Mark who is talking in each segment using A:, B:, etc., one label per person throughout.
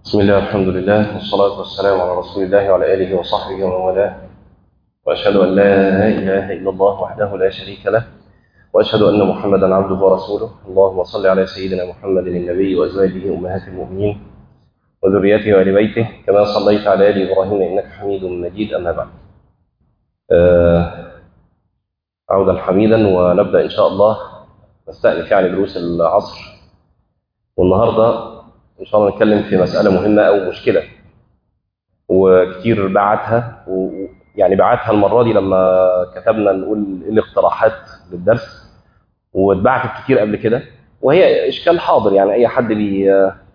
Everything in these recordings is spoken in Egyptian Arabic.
A: بسم الله الحمد لله والصلاة والسلام على رسول الله وعلى آله وصحبه ومن والاه وأشهد أن لا إله إلا الله وحده لا شريك له وأشهد أن محمدا عبده ورسوله اللهم صل على سيدنا محمد النبي وأزواجه أمهات المؤمنين وذريته وآل بيته كما صليت على آل إبراهيم إنك حميد مجيد أما بعد آه، عودا حميدا ونبدأ إن شاء الله نستأنف يعني دروس العصر والنهارده إن شاء الله نتكلم في مسألة مهمة أو مشكلة وكتير بعتها ويعني بعتها المرة دي لما كتبنا نقول إيه الاقتراحات للدرس واتبعتت كتير قبل كده وهي إشكال حاضر يعني أي حد بي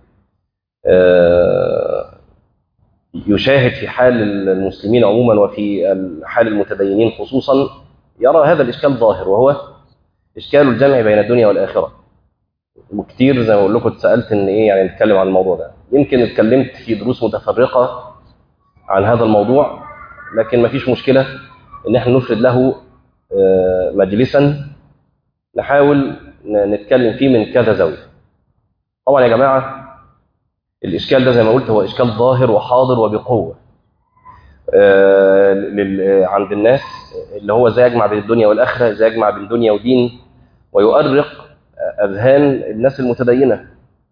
A: آه، يشاهد في حال المسلمين عموما وفي حال المتدينين خصوصا يرى هذا الإشكال ظاهر وهو إشكال الجمع بين الدنيا والآخرة وكتير زي ما بقول لكم اتسالت ان ايه يعني نتكلم عن الموضوع ده يمكن اتكلمت في دروس متفرقه عن هذا الموضوع لكن ما فيش مشكله ان احنا نفرد له آه، مجلسا نحاول نتكلم فيه من كذا زاويه طبعا يا جماعه الاشكال ده زي ما قلت هو اشكال ظاهر وحاضر وبقوه آه، لل- عند الناس اللي هو ازاي يجمع بين الدنيا والاخره ازاي يجمع بين دنيا ودين ويؤرق اذهان الناس المتدينه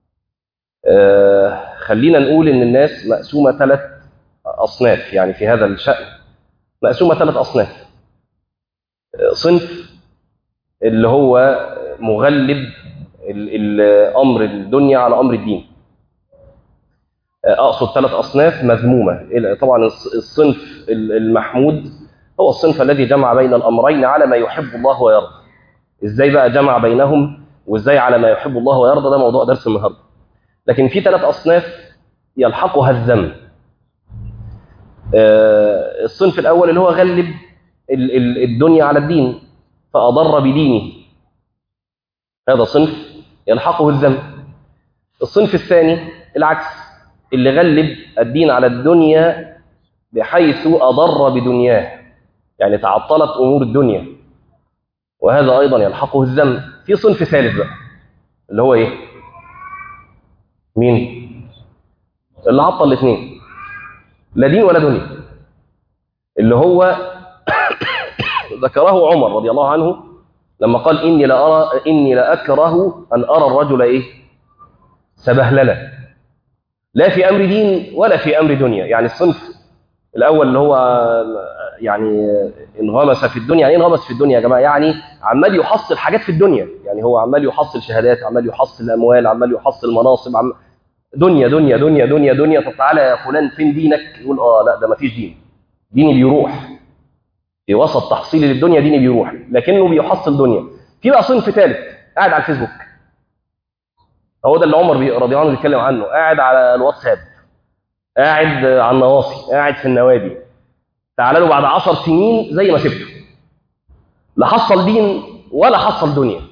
A: آه، خلينا نقول ان الناس مقسومه ثلاث اصناف يعني في هذا الشان مقسومه ثلاث اصناف آه، صنف اللي هو مغلب ال- ال- امر الدنيا على امر الدين آه، اقصد ثلاث اصناف مذمومه ال- طبعا الص- الصنف ال- المحمود هو الصنف الذي جمع بين الامرين على ما يحب الله ويرضى ازاي بقى جمع بينهم وازاي على ما يحب الله ويرضى ده موضوع درس النهارده لكن في ثلاث اصناف يلحقها الذم آه، الصنف الاول اللي هو غلب ال- ال- الدنيا على الدين فاضر بدينه هذا صنف يلحقه الذم الصنف الثاني العكس اللي غلب الدين على الدنيا بحيث اضر بدنياه يعني تعطلت امور الدنيا وهذا ايضا يلحقه الذم في صنف ثالث بقى اللي هو ايه مين اللي عطل الاثنين لا دين ولا دنيا اللي هو ذكره عمر رضي الله عنه لما قال اني لا ارى اني لا اكره ان ارى الرجل ايه سبهللا لا في امر دين ولا في امر دنيا يعني الصنف الاول اللي هو يعني انغمس في الدنيا يعني ايه انغمس في الدنيا يا جماعه يعني عمال يحصل حاجات في الدنيا يعني هو عمال يحصل شهادات عمال يحصل اموال عمال يحصل مناصب عم دنيا دنيا دنيا دنيا دنيا طب تعالى يا فلان فين دينك يقول اه لا ده ما فيش دين ديني بيروح في وسط تحصيلي للدنيا ديني بيروح لكنه بيحصل دنيا في بقى صنف ثالث قاعد على الفيسبوك هو ده اللي عمر بي- رضي الله عنه بيتكلم عنه قاعد على الواتساب قاعد على النواصي قاعد في النوادي تعالى له بعد عشر سنين زي ما سبته لا حصل دين ولا حصل دنيا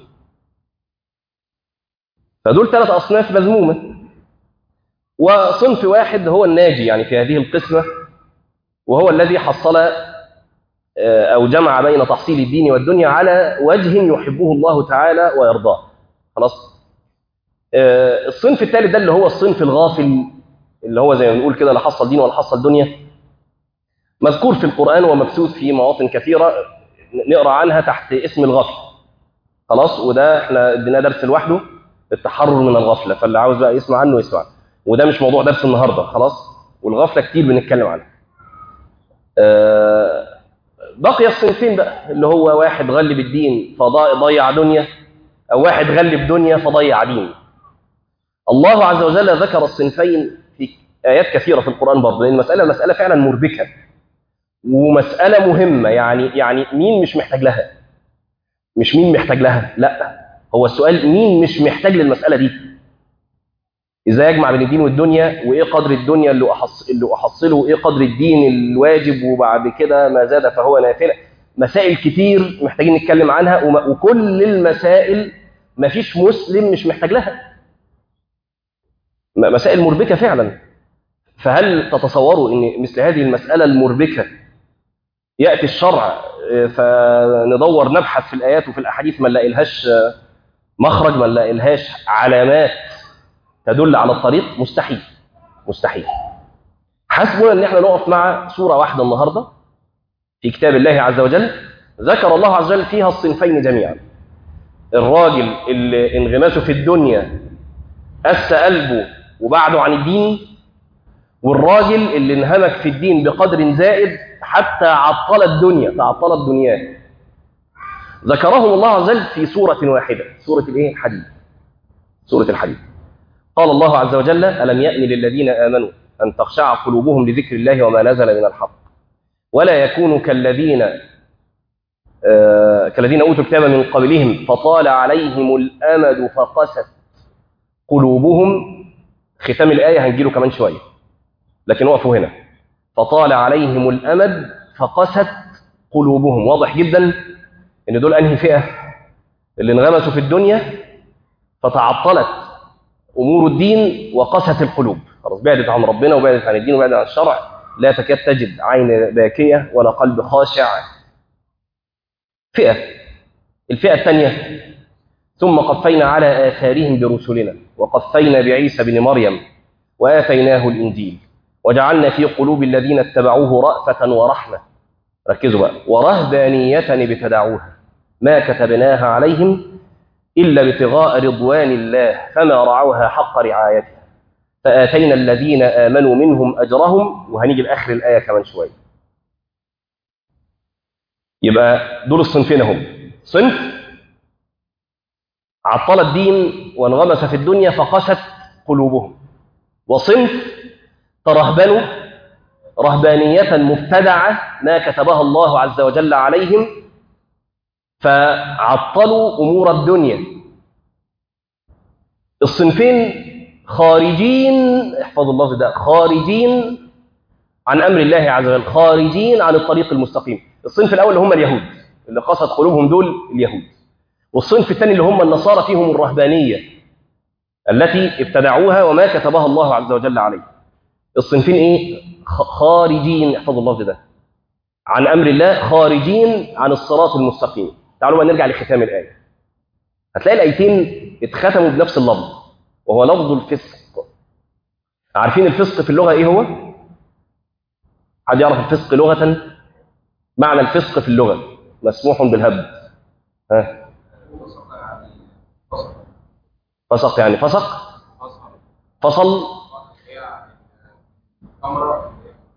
A: فدول ثلاث أصناف مذمومة وصنف واحد هو الناجي يعني في هذه القسمة وهو الذي حصل آه، أو جمع بين تحصيل الدين والدنيا على وجه يحبه الله تعالى ويرضاه خلاص آه، الصنف الثالث ده اللي هو الصنف الغافل اللي هو زي ما بنقول كده لا حصل دين ولا حصل دنيا مذكور في القرآن ومبثوث في مواطن كثيرة نقرأ عنها تحت اسم الغفل خلاص وده احنا اديناه درس لوحده التحرر من الغفلة فاللي عاوز بقى يسمع عنه يسمع وده مش موضوع درس النهاردة خلاص والغفلة كتير بنتكلم عنها آه، بقي الصنفين بقى اللي هو واحد غلب الدين فضيع دنيا أو واحد غلب دنيا فضيع دين الله عز وجل ذكر الصنفين في آيات كثيرة في القرآن برضه لأن المسألة مسألة فعلا مربكة ومسألة مهمة يعني يعني مين مش محتاج لها؟ مش مين محتاج لها؟ لا هو السؤال مين مش محتاج للمسألة دي؟ ازاي اجمع بين الدين والدنيا وايه قدر الدنيا اللي أحص... اللي احصله وايه قدر الدين الواجب وبعد كده ما زاد فهو نافله مسائل كتير محتاجين نتكلم عنها وم... وكل المسائل ما فيش مسلم مش محتاج لها م- مسائل مربكه فعلا فهل تتصوروا ان مثل هذه المساله المربكه ياتي الشرع آه، فندور نبحث في الايات وفي الاحاديث ما نلاقيلهاش آه، مخرج ما نلاقيلهاش علامات تدل على الطريق مستحيل مستحيل حسبنا ان احنا نقف مع سوره واحده النهارده في كتاب الله عز وجل ذكر الله عز وجل فيها الصنفين جميعا الراجل اللي انغماسه في الدنيا أس قلبه وبعده عن الدين والراجل اللي انهمك في الدين بقدر زائد حتى عطل الدنيا تعطلت دنياه ذكرهم الله عز وجل في سورة واحدة سورة الايه الحديد سورة الحديد قال الله عز وجل ألم يأن للذين آمنوا أن تخشع قلوبهم لذكر الله وما نزل من الحق ولا يكونوا كالذين آه كالذين أوتوا الكتاب من قبلهم فطال عليهم الأمد فقست قلوبهم ختام الآية هنجيله كمان شوية لكن وقفوا هنا فطال عليهم الأمد فقست قلوبهم واضح جدا ان دول انهي فئة اللي انغمسوا في الدنيا فتعطلت امور الدين وقست القلوب خلاص بعدت عن ربنا وبعدت عن الدين وبعدت عن الشرع لا تكاد تجد عين باكية ولا قلب خاشع فئة الفئة الثانية ثم قفينا على آثارهم برسلنا وقفينا بعيسى بن مريم وآتيناه الإنجيل وجعلنا في قلوب الذين اتبعوه رأفة ورحمة ركزوا بقى ورهبانية ابتدعوها ما كتبناها عليهم إلا ابتغاء رضوان الله فما رعوها حق رعايتها فآتينا الذين آمنوا منهم أجرهم وهنيجي لآخر الآية كمان شوية يبقى دول الصنفين هم صنف عطل الدين وانغمس في الدنيا فقست قلوبهم وصنف ترهبنوا رهبانية مبتدعة ما كتبها الله عز وجل عليهم فعطلوا أمور الدنيا الصنفين خارجين احفظوا اللفظ ده خارجين عن أمر الله عز وجل خارجين عن الطريق المستقيم الصنف الأول اللي هم اليهود اللي قصد قلوبهم دول اليهود والصنف الثاني اللي هم النصارى فيهم الرهبانية التي ابتدعوها وما كتبها الله عز وجل عليه الصنفين ايه خارجين احفظوا اللفظ ده عن امر الله خارجين عن الصراط المستقيم تعالوا بقى نرجع لختام الايه هتلاقي الايتين اتختموا بنفس اللفظ وهو لفظ الفسق عارفين الفسق في اللغه ايه هو حد يعرف الفسق لغه معنى الفسق في اللغه مسموح بالهبد ها فسق يعني فسق فصل
B: أمر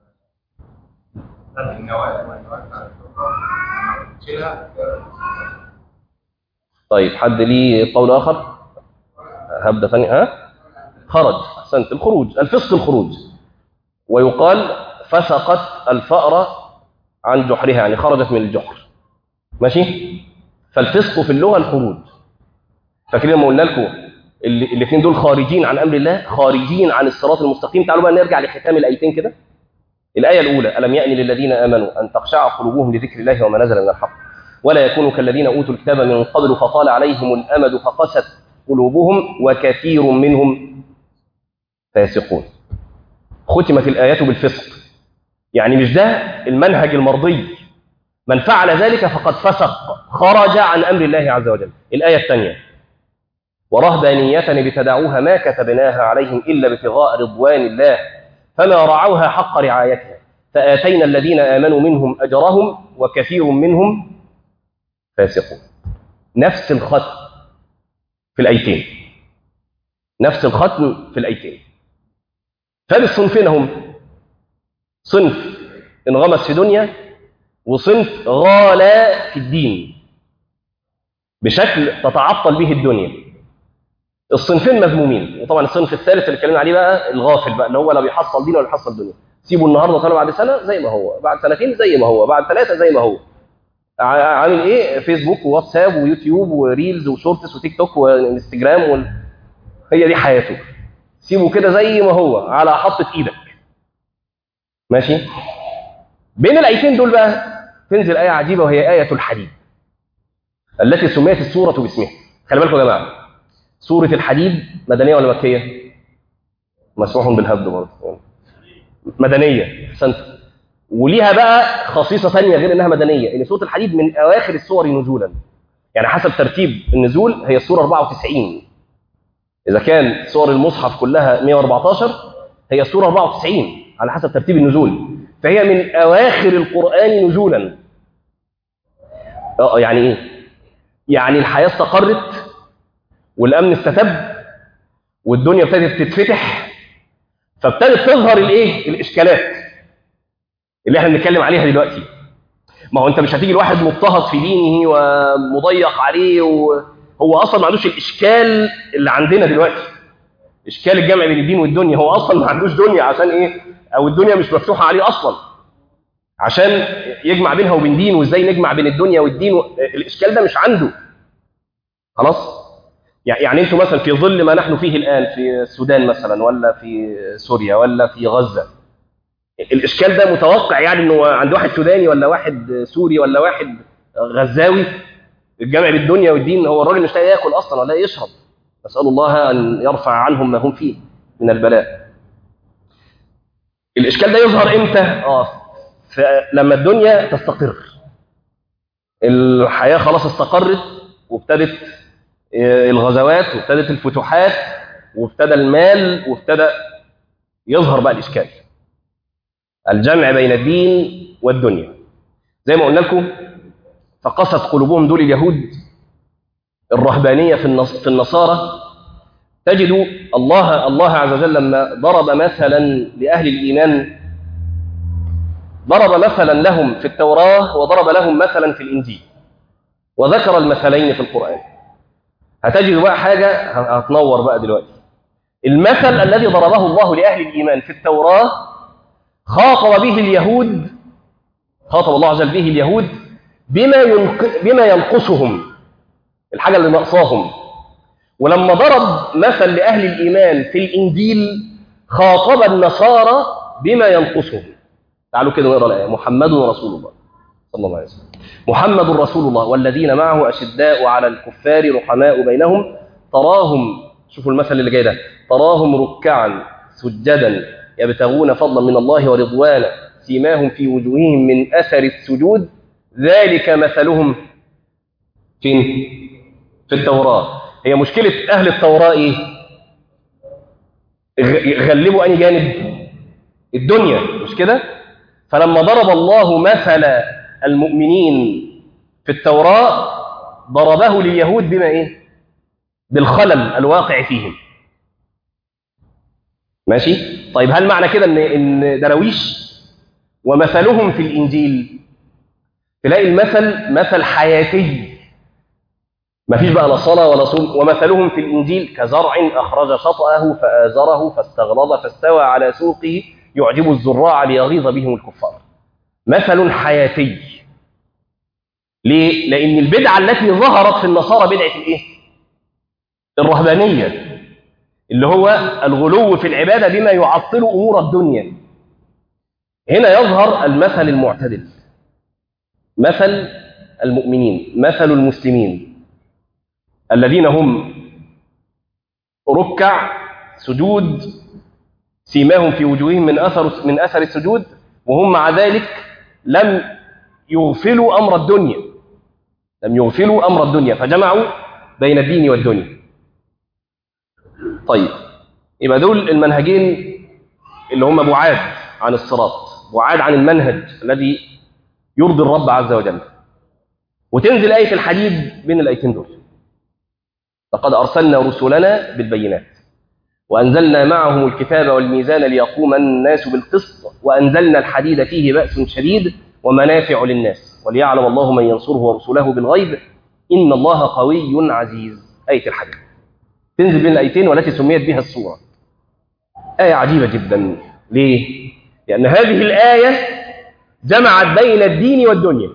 A: طيب حد ليه قول آخر هبدأ ثاني ها خرج أحسنت الخروج الفسق الخروج ويقال فسقت الفأرة عن جحرها يعني خرجت من الجحر ماشي فالفسق في اللغة الخروج فاكرين لما قلنا لكم الاثنين دول خارجين عن امر الله خارجين عن الصراط المستقيم تعالوا بقى نرجع لختام الايتين كده الايه الاولى الم يأن للذين امنوا ان تخشع قلوبهم لذكر الله وما نزل من الحق ولا يكونوا كالذين اوتوا الكتاب من قبل فطال عليهم الامد فقست قلوبهم وكثير منهم فاسقون ختمت الايات بالفسق يعني مش ده المنهج المرضي من فعل ذلك فقد فسق خرج عن امر الله عز وجل الايه الثانيه ورهبانية ابتدعوها ما كتبناها عليهم إلا ابتغاء رضوان الله فما رعوها حق رعايتها فآتينا الذين آمنوا منهم أجرهم وكثير منهم فاسقون نفس الختم في الأيتين نفس الختم في الأيتين فالصنفين هم صنف انغمس في دنيا وصنف غالى في الدين بشكل تتعطل به الدنيا الصنفين مذمومين وطبعا الصنف الثالث اللي اتكلمنا عليه بقى الغافل بقى اللي هو لا بيحصل دين ولا بيحصل دنيا سيبه النهارده طالع بعد سنه زي ما هو بعد سنتين زي ما هو بعد ثلاثه زي ما هو عامل ايه فيسبوك وواتساب ويوتيوب وريلز وشورتس وتيك توك وانستجرام وال... هي دي حياته سيبه كده زي ما هو على حطة ايدك ماشي بين الايتين دول بقى تنزل ايه عجيبه وهي ايه الحديد التي سميت السوره باسمها خلي بالكم يا جماعه سورة الحديد مدنية ولا مكية؟ مسموح بالهبد برضه مدنية احسنت وليها بقى خصيصة ثانية غير انها مدنية ان سورة الحديد من اواخر السور نزولا يعني حسب ترتيب النزول هي السورة 94 اذا كان سور المصحف كلها 114 هي سورة 94 على حسب ترتيب النزول فهي من أواخر القرآن نزولا يعني إيه؟ يعني الحياة استقرت والأمن استتب والدنيا ابتدت تتفتح فابتدت تظهر الايه الاشكالات اللي احنا بنتكلم عليها دلوقتي ما هو انت مش هتيجي لواحد مضطهد في دينه ومضيق عليه وهو اصلا ما عندوش الاشكال اللي عندنا دلوقتي اشكال الجمع بين الدين والدنيا هو اصلا ما عندوش دنيا عشان ايه او الدنيا مش مفتوحه عليه اصلا عشان يجمع بينها وبين دين وازاي نجمع بين الدنيا والدين الاشكال ده مش عنده خلاص يعني انتوا مثلا في ظل ما نحن فيه الان في السودان مثلا ولا في سوريا ولا في غزه الاشكال ده متوقع يعني انه عند واحد سوداني ولا واحد سوري ولا واحد غزاوي الجمع بالدنيا والدين هو الراجل مش لاقي ياكل اصلا ولا يشرب نسال الله ان يرفع عنهم ما هم فيه من البلاء الاشكال ده يظهر امتى اه لما الدنيا تستقر الحياه خلاص استقرت وابتدت الغزوات وابتدت الفتوحات وابتدى المال وابتدى يظهر بقى الإشكال الجمع بين الدين والدنيا زي ما قلنا لكم فقست قلوبهم دول اليهود الرهبانية في في النصارى تجد الله الله عز وجل لما ضرب مثلا لأهل الإيمان ضرب مثلا لهم في التوراة وضرب لهم مثلا في الإنجيل وذكر المثلين في القرآن هتجد بقى حاجة هتنور بقى دلوقتي المثل الذي ضربه الله لأهل الإيمان في التوراة خاطب به اليهود خاطب الله عز وجل به اليهود بما ينق... بما ينقصهم الحاجة اللي ناقصاهم ولما ضرب مثل لأهل الإيمان في الإنجيل خاطب النصارى بما ينقصهم تعالوا كده نقرا الآية محمد رسول الله صلى الله عليه وسلم محمد رسول الله والذين معه أشداء على الكفار رحماء بينهم تراهم شوفوا المثل اللي جاي ده تراهم ركعا سجدا يبتغون فضلا من الله ورضوانا سيماهم في وجوههم من أثر السجود ذلك مثلهم فين؟ في التوراة هي مشكلة أهل التوراة إيه؟ غلبوا أي جانب؟ الدنيا مش كده؟ فلما ضرب الله مثل المؤمنين في التوراة ضربه لليهود بما إيه؟ بالخلل الواقع فيهم ماشي؟ طيب هل معنى كده إن إن درويش ومثلهم في الإنجيل تلاقي المثل مثل حياتي ما فيش بقى لا صلاة ولا صوم ومثلهم في الإنجيل كزرع أخرج شطأه فآزره فاستغلظ فاستوى على سوقه يعجب الزراع ليغيظ بهم الكفار مثل حياتي ليه؟ لأن البدعة التي ظهرت في النصارى بدعة الإيه؟ الرهبانية اللي هو الغلو في العبادة بما يعطل أمور الدنيا هنا يظهر المثل المعتدل مثل المؤمنين مثل المسلمين الذين هم ركع سجود سيماهم في وجوههم من اثر من اثر السجود وهم مع ذلك لم يغفلوا امر الدنيا لم يغفلوا امر الدنيا فجمعوا بين الدين والدنيا طيب يبقى دول المنهجين اللي هم بعاد عن الصراط بعاد عن المنهج الذي يرضي الرب عز وجل وتنزل آية الحديد بين الآيتين دول لقد أرسلنا رسلنا بالبينات وأنزلنا معهم الكتاب والميزان ليقوم الناس بالقسط وأنزلنا الحديد فيه بأس شديد ومنافع للناس وليعلم الله من ينصره ورسله بالغيب إن الله قوي عزيز آية الحديد تنزل بين الآيتين والتي سميت بها السورة آية عجيبة جدا ليه؟ لأن هذه الآية جمعت بين الدين والدنيا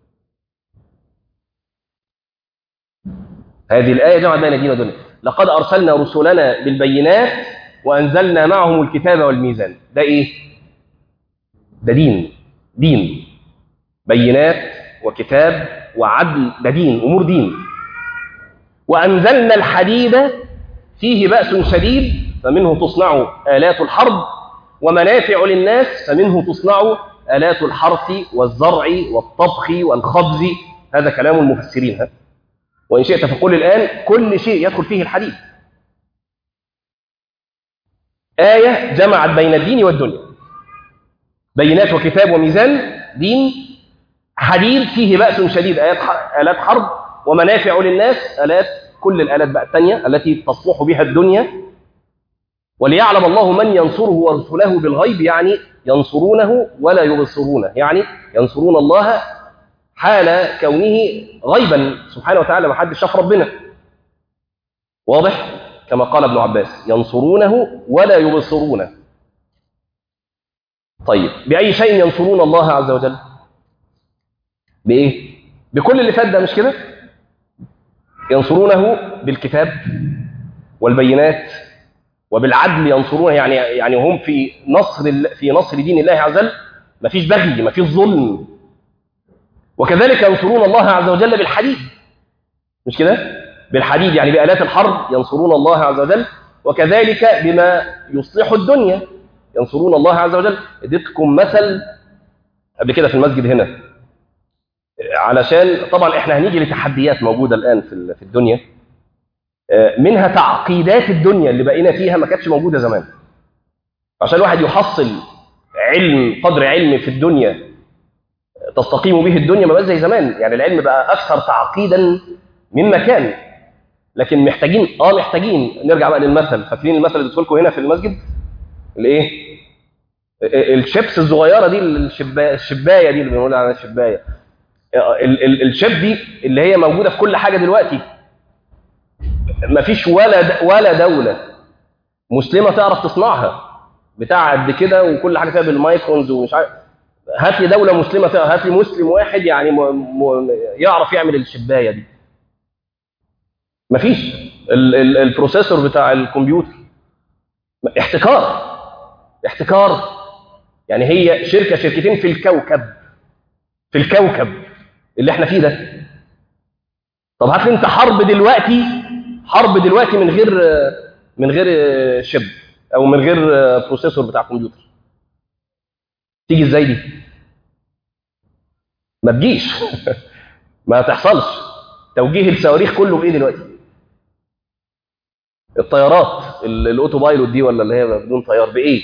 A: هذه الآية جمعت بين الدين والدنيا لقد أرسلنا رسلنا بالبينات وأنزلنا معهم الكتاب والميزان ده إيه؟ ده دين دين بينات وكتاب وعدل ده دين أمور دين وأنزلنا الحديد فيه بأس شديد فمنه تصنع آلات الحرب ومنافع للناس فمنه تصنع آلات الحرث والزرع والطبخ والخبز هذا كلام المفسرين ها وإن شئت فقل الآن كل شيء يدخل فيه الحديد آية جمعت بين الدين والدنيا بينات وكتاب وميزان دين حديد فيه بأس شديد آيات آلات حرب ومنافع للناس آلات كل الآلات بقى الثانية التي تصلح بها الدنيا وليعلم الله من ينصره ورسله بالغيب يعني ينصرونه ولا يبصرونه يعني ينصرون الله حال كونه غيبا سبحانه وتعالى ما حدش شاف ربنا واضح كما قال ابن عباس ينصرونه ولا يبصرونه طيب بأي شيء ينصرون الله عز وجل بإيه بكل اللي فات ده مش كده ينصرونه بالكتاب والبينات وبالعدل ينصرونه يعني يعني هم في نصر في نصر دين الله عز وجل مفيش بغي مفيش ظلم وكذلك ينصرون الله عز وجل بالحديد مش كده بالحديد يعني بآلات الحرب ينصرون الله عز وجل وكذلك بما يصلح الدنيا ينصرون الله عز وجل اديتكم مثل قبل كده في المسجد هنا علشان طبعا احنا هنيجي لتحديات موجوده الان في في الدنيا منها تعقيدات الدنيا اللي بقينا فيها ما كانتش موجوده زمان عشان الواحد يحصل علم قدر علم في الدنيا تستقيم به الدنيا ما بقى زي زمان يعني العلم بقى اكثر تعقيدا مما كان لكن محتاجين اه محتاجين نرجع بقى للمثل فاكرين المثل اللي لكم هنا في المسجد الايه الشيبس الصغيره دي الشبايه الشبايه دي اللي بنقول عليها الشبايه الشيب دي اللي هي موجوده في كل حاجه دلوقتي مفيش ولا ولا دوله مسلمه تعرف تصنعها بتاع قد كده وكل حاجه فيها بالمايكرونز ومش عارف هات لي دوله مسلمه فيها هات لي مسلم واحد يعني م... م... يعرف يعمل الشبايه دي مفيش ال... ال... البروسيسور بتاع الكمبيوتر احتكار احتكار يعني هي شركه شركتين في الكوكب في الكوكب اللي احنا فيه ده طب هات لي انت حرب دلوقتي حرب دلوقتي من غير من غير شب او من غير بروسيسور بتاع كمبيوتر تيجي ازاي دي ما تجيش ما تحصلش توجيه الصواريخ كله بايه دلوقتي الطيارات الاوتو بايلوت دي ولا اللي هي بدون طيار بايه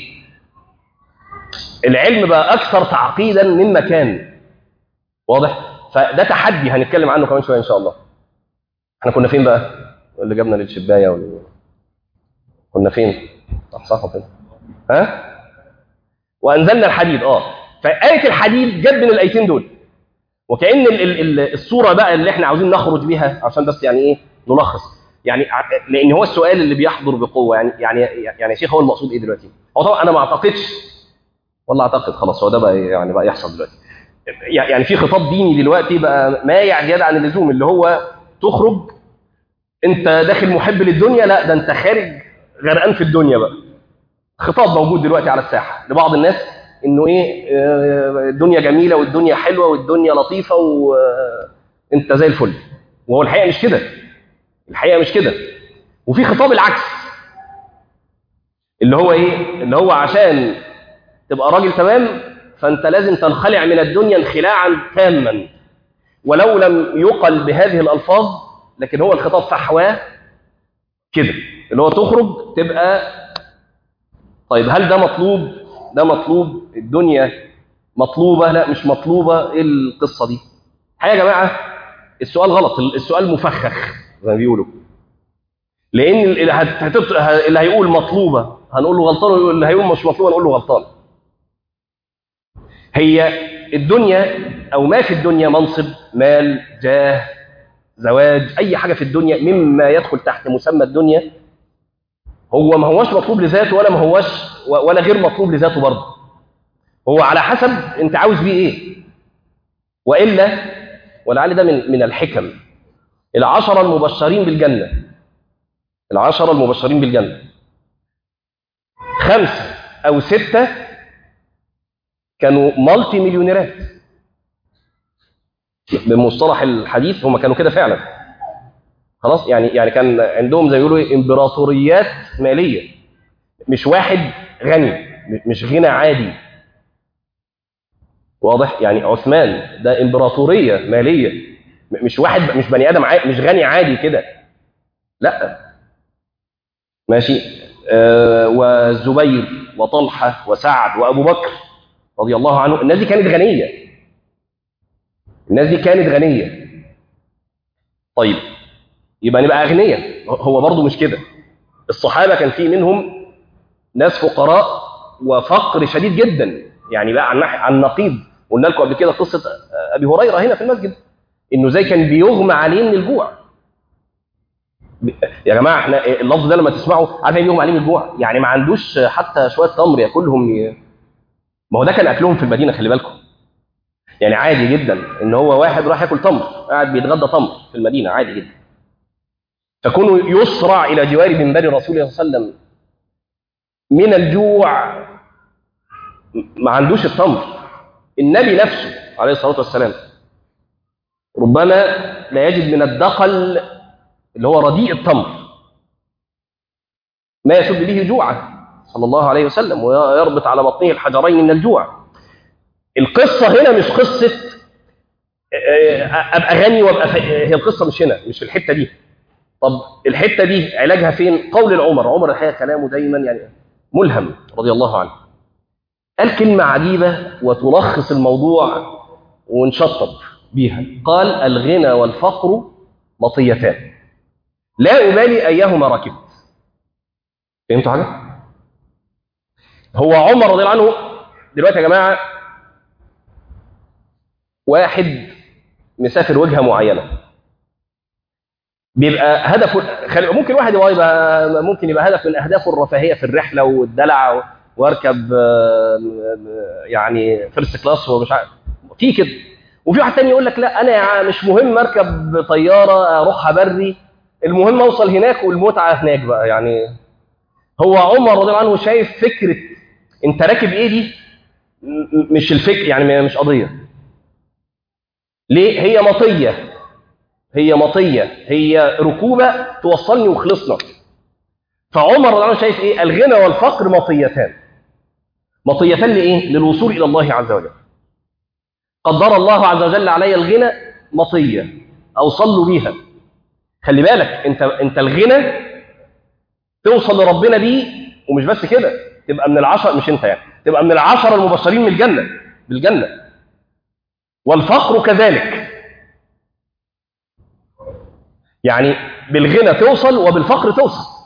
A: العلم بقى اكثر تعقيدا مما كان واضح فده تحدي هنتكلم عنه كمان شويه ان شاء الله احنا كنا فين بقى اللي جابنا للشبايه ولا كنا فين صح صح كده ها وانزلنا الحديد اه فايه الحديد جت من الايتين دول وكان ال ال ال الصوره بقى اللي احنا عاوزين نخرج بيها عشان بس يعني ايه نلخص يعني لان هو السؤال اللي بيحضر بقوه يعني يعني يعني يا شيخ هو المقصود ايه دلوقتي هو طبعا انا ما اعتقدش والله اعتقد خلاص هو ده بقى يعني بقى يحصل دلوقتي يعني في خطاب ديني دلوقتي بقى مايع زياده عن اللزوم اللي هو تخرج انت داخل محب للدنيا لا ده انت خارج غرقان في الدنيا بقى خطاب موجود دلوقتي على الساحه لبعض الناس انه ايه الدنيا جميله والدنيا حلوه والدنيا لطيفه وانت زي الفل وهو الحقيقه مش كده الحقيقه مش كده وفي خطاب العكس اللي هو ايه اللي هو عشان تبقى راجل تمام فانت لازم تنخلع من الدنيا انخلاعا تاما ولو لم يقل بهذه الالفاظ لكن هو الخطاب فحواه كده اللي هو تخرج تبقى طيب هل ده مطلوب ده مطلوب الدنيا مطلوبه لا مش مطلوبه ايه القصه دي الحقيقه يا جماعه السؤال غلط السؤال مفخخ زي ما بيقولوا لان اللي هيقول مطلوبه هنقول له غلطان واللي هيقول مش مطلوبه هنقول له غلطان هي الدنيا او ما في الدنيا منصب مال جاه زواج اي حاجه في الدنيا مما يدخل تحت مسمى الدنيا هو ما هوش مطلوب لذاته ولا ما هوش ولا غير مطلوب لذاته برضه هو على حسب انت عاوز بيه ايه والا ولعل ده من من الحكم العشره المبشرين بالجنه العشره المبشرين بالجنه خمسه او سته كانوا مالتي مليونيرات بمصطلح الحديث هم كانوا كده فعلا خلاص يعني يعني كان عندهم زي يقولوا امبراطوريات ماليه مش واحد غني مش غنى عادي واضح يعني عثمان ده امبراطوريه ماليه مش واحد مش بني ادم عادي مش غني عادي كده لا ماشي آه، والزبير وطلحة وسعد وأبو بكر رضي الله عنه الناس دي كانت غنية الناس دي كانت غنية طيب يبقى نبقى أغنياء هو برضو مش كده الصحابة كان في منهم ناس فقراء وفقر شديد جدا يعني بقى عن ناحية عن نقيض قلنا لكم قبل كده قصة أبي هريرة هنا في المسجد إنه زي كان بيغمى عليه من الجوع يا جماعة احنا اللفظ ده لما تسمعه عارف ايه بيغمى عليه من الجوع يعني ما عندوش حتى شوية تمر ياكلهم ي... ما هو ده كان أكلهم في المدينة خلي بالكم يعني عادي جدا ان هو واحد راح ياكل تمر قاعد بيتغدى تمر في المدينه عادي جدا فكونه يسرع الى جوار منبر رسول الله صلى الله عليه وسلم من الجوع ما عندوش التمر النبي نفسه عليه الصلاه والسلام ربما لا يجد من الدقل اللي هو رديء التمر ما يسد به جوعه صلى الله عليه وسلم ويربط على بطنه الحجرين من الجوع القصة هنا مش قصة أبقى غني وأبقى ف... هي القصة مش هنا مش في الحتة دي طب الحتة دي علاجها فين؟ قول العمر عمر الحقيقة كلامه دايما يعني ملهم رضي الله عنه قال كلمة عجيبة وتلخص الموضوع ونشطب بيها قال الغنى والفقر مطيتان لا أبالي أيهما ركبت فهمتوا حاجة؟ هو عمر رضي الله عنه دلوقتي يا جماعة واحد مسافر وجهه معينه بيبقى هدفه خل... ممكن واحد يبقى ممكن يبقى هدف من اهدافه الرفاهيه في الرحله والدلع واركب يعني فيرست كلاس ومش عارف في كده وفي واحد تاني يقول لك لا انا مش مهم اركب طياره اروحها بري المهم اوصل هناك والمتعه هناك بقى يعني هو عمر رضي الله عنه شايف فكره انت راكب ايه دي مش الفكر يعني مش قضيه ليه؟ هي مطية هي مطية هي ركوبة توصلني وخلصنا فعمر رضي الله عنه شايف ايه؟ الغنى والفقر مطيتان مطيتان لإيه؟ للوصول إلى الله عز وجل قدر الله عز وجل علي الغنى مطية أوصل بيها خلي بالك أنت أنت الغنى توصل لربنا بيه ومش بس كده تبقى من العشر مش أنت يعني تبقى من العشرة المبشرين من الجنة بالجنة والفقر كذلك يعني بالغنى توصل وبالفقر توصل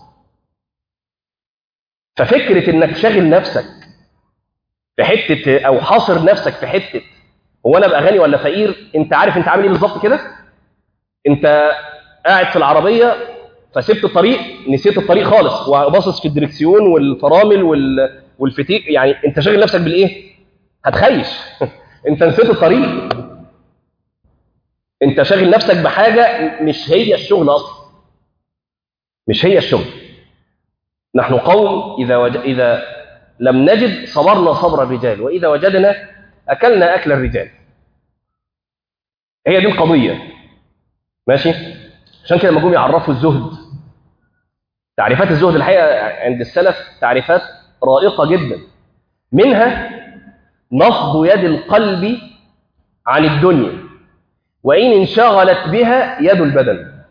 A: ففكرة انك شاغل نفسك في حتة او حاصر نفسك في حتة هو انا ابقى غني ولا فقير انت عارف انت عامل ايه بالظبط كده انت قاعد في العربية فسبت الطريق نسيت الطريق خالص وباصص في الدركسيون والفرامل وال... والفتيق يعني انت شاغل نفسك بالايه هتخيش انت نسيت الطريق انت شاغل نفسك بحاجة مش هي الشغل اصلا مش هي الشغل نحن قوم إذا, وج... إذا لم نجد صبرنا صبر الرجال وإذا وجدنا أكلنا أكل الرجال هي دي القضية ماشي عشان كده لما جم يعرفوا الزهد تعريفات الزهد الحقيقة عند السلف تعريفات رائقة جدا منها نصب يد القلب عن الدنيا وإن انشغلت بها يد البدن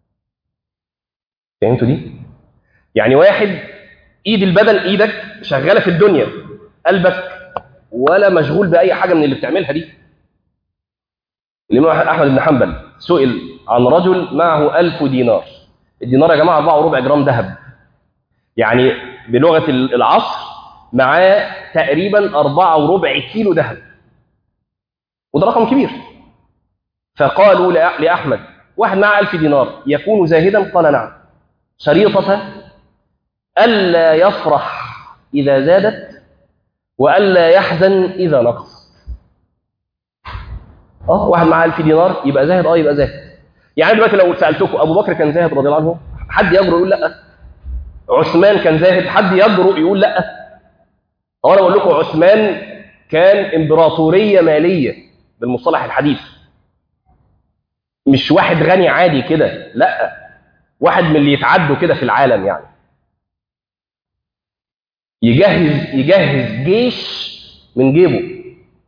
A: فهمتوا دي؟ يعني واحد ايد البدن ايدك شغاله في الدنيا قلبك ولا مشغول باي حاجه من اللي بتعملها دي الامام احمد بن حنبل سئل عن رجل معه ألف دينار الدينار يا جماعه 4 وربع جرام ذهب يعني بلغه العصر معاه تقريبا 4 وربع كيلو ذهب وده رقم كبير فقالوا لاحمد واحد معاه ألف دينار يكون زاهدا قال نعم شريطه ألا يفرح إذا زادت وألا يحزن إذا نقص اه واحد معاه 1000 دينار يبقى زاهد اه يبقى زاهد يعني دلوقتي لو سألتكم أبو بكر كان زاهد رضي الله عنه حد يجرؤ يقول لا عثمان كان زاهد حد يجرؤ يقول لا طب انا بقول لكم عثمان كان امبراطورية مالية بالمصطلح الحديث مش واحد غني عادي كده لا واحد من اللي يتعدوا كده في العالم يعني يجهز يجهز جيش من جيبه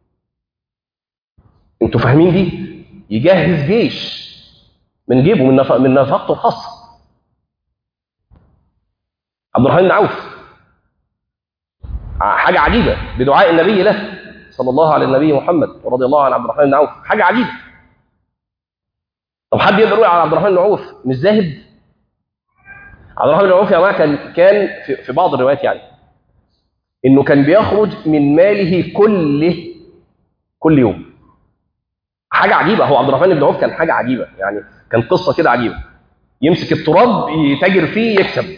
A: انتوا فاهمين دي يجهز جيش من جيبه من نفق من نفقته الخاصه عبد الرحمن بن عوف حاجة عجيبة بدعاء النبي له صلى الله على النبي محمد ورضي الله عن عبد الرحمن بن عوف حاجة عجيبة طب حد يقدر يقول على عبد الرحمن بن عوف مش زاهد عبد الرحمن بن عوف يا جماعة كان كان في, في بعض الروايات يعني انه كان بيخرج من ماله كله كل يوم حاجة عجيبة هو عبد الرحمن بن عوف كان حاجة عجيبة يعني كان قصة كده عجيبة يمسك التراب يتاجر فيه يكسب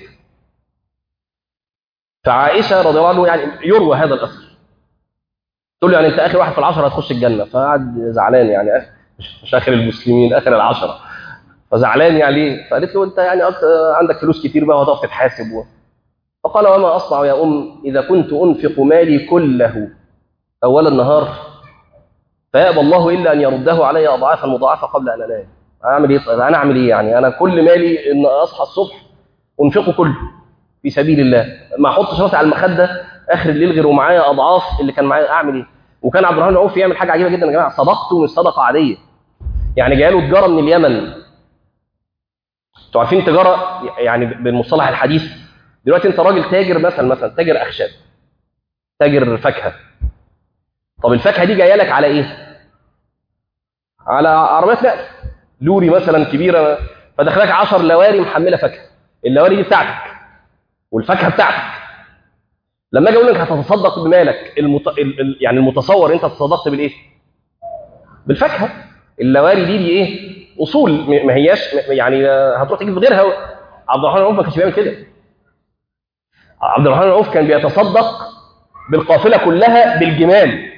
A: فعائشة رضي الله عنه يعني يروى هذا الأثر تقول له يعني أنت آخر واحد في العشرة هتخش الجنة فقعد زعلان يعني مش مش آخر المسلمين آخر العشرة فزعلان يعني ليه؟ فقالت له أنت يعني أكتر عندك فلوس كتير بقى وهتقف تتحاسب و... فقال وما أصنع يا أم إذا كنت أنفق مالي كله أول النهار فيأبى الله إلا أن يرده علي أضعافا مضاعفة قبل أن أنام أعمل إيه؟ أنا أعمل إيه يعني؟ أنا كل مالي إن أصحى الصبح أنفقه كله في سبيل الله ما احطش راسي على المخده اخر الليل غير ومعايا اضعاف اللي كان معايا اعمل ايه وكان عبد الرحمن العوف يعمل حاجه عجيبه جدا يا جماعه صدقته مش صدقه عاديه يعني جايه له تجاره من اليمن انتوا عارفين تجاره يعني بالمصطلح الحديث دلوقتي انت راجل تاجر مثلا مثلا تاجر اخشاب تاجر فاكهه طب الفاكهه دي جايه لك على ايه على عربيات نقل لوري مثلا كبيره فدخلك 10 لواري محمله فاكهه اللواري دي بتاعتك والفاكهه بتاعتك لما اجي اقول لك هتتصدق بمالك المت... ال... ال... يعني المتصور انت تصدقت بالايه بالفاكهه اللواري دي دي ايه اصول ما هياش يعني هتروح تجيب غيرها عبد الرحمن العوف ما كانش بيعمل كده عبد الرحمن العوف كان بيتصدق بالقافله كلها بالجمال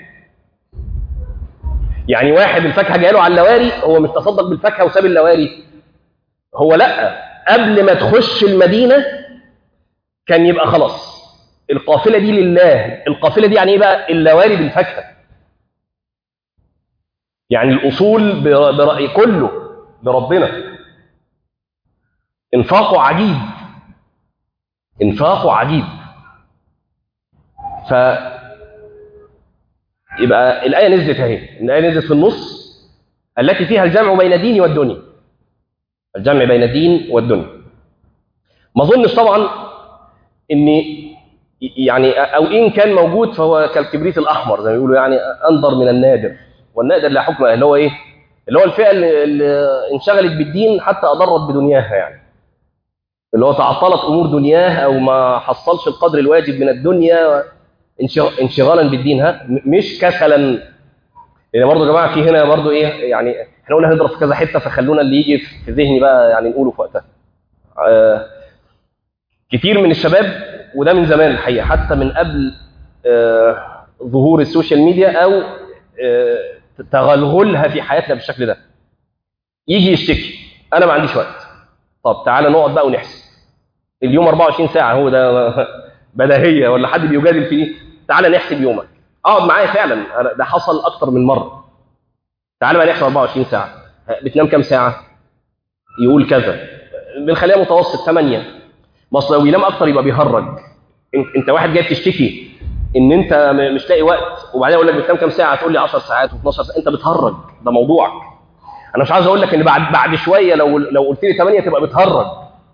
A: يعني واحد الفاكهه جايه له على اللواري هو مش تصدق بالفاكهه وساب اللواري هو لا قبل ما تخش المدينه كان يبقى خلاص القافله دي لله القافله دي يعني ايه بقى اللواري بالفاكهه يعني الاصول براي كله بربنا انفاقه عجيب انفاقه عجيب ف يبقى الايه نزلت اهي الايه نزلت في النص التي فيها الجمع بين الدين والدنيا الجمع بين الدين والدنيا ما اظنش طبعا ان يعني او ان كان موجود فهو كالكبريت الاحمر زي ما بيقولوا يعني انظر من النادر والنادر لا حكم اللي هو ايه اللي هو الفئه اللي, اللي انشغلت بالدين حتى اضرت بدنياها يعني اللي هو تعطلت امور دنياه او ما حصلش القدر الواجب من الدنيا انشغالا بالدين ها مش كسلا لان برضه يا جماعه في هنا برضه ايه يعني احنا قلنا هنضرب في كذا حته فخلونا اللي يجي في ذهني بقى يعني نقوله في وقتها آه كتير من الشباب وده من زمان الحقيقه حتى من قبل آه ظهور السوشيال ميديا او آه تغلغلها في حياتنا بالشكل ده يجي يشتكي انا ما عنديش وقت طب تعالى نقعد بقى ونحسب اليوم 24 ساعه هو ده بديهيه ولا حد بيجادل فيه تعالى نحسب يومك اقعد معايا فعلا ده حصل اكتر من مره تعالى بقى نحسب 24 ساعه بتنام كام ساعه يقول كذا بنخليها متوسط 8 بس لو ينام اكتر يبقى بيهرج انت واحد جاي تشتكي ان انت مش لاقي وقت وبعدين اقول لك بتنام كام ساعه تقول لي 10 ساعات و12 ساعه انت بتهرج ده موضوعك انا مش عايز اقول لك ان بعد بعد شويه لو لو قلت لي 8 تبقى بتهرج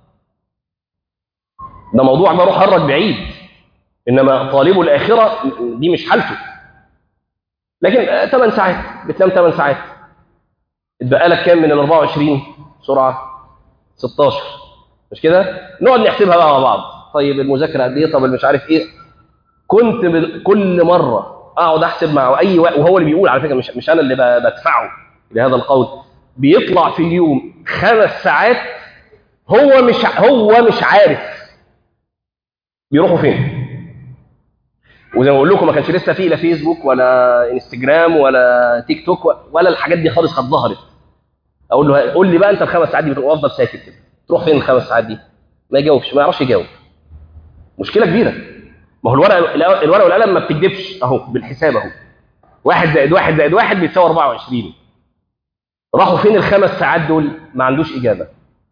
A: ده موضوع بروح هرج بعيد انما طالب الاخره دي مش حالته لكن 8 ساعات بتنام 8 ساعات اتبقى لك كام من ال 24 سرعه 16 مش كده نقعد نحسبها بقى مع بعض طيب المذاكره قد ايه طب مش عارف ايه كنت كل مره اقعد احسب مع اي وهو اللي بيقول على فكره مش مش انا اللي بدفعه لهذا القول بيطلع في اليوم خمس ساعات هو مش هو مش عارف بيروحوا فين وزي ما بقول لكم ما كانش لسه فيه لا فيسبوك ولا انستجرام ولا تيك توك ولا الحاجات دي خالص كانت ظهرت اقول له قول لي بقى انت الخمس ساعات دي بتبقى افضل ساكت كده تروح فين الخمس ساعات دي ما يجاوبش ما يعرفش يجاوب مشكله كبيره ما هو الورقه الورقه والقلم ما بتكذبش اهو بالحساب اهو واحد زائد واحد زائد واحد بيتساوي 24 راحوا فين الخمس ساعات دول ما عندوش اجابه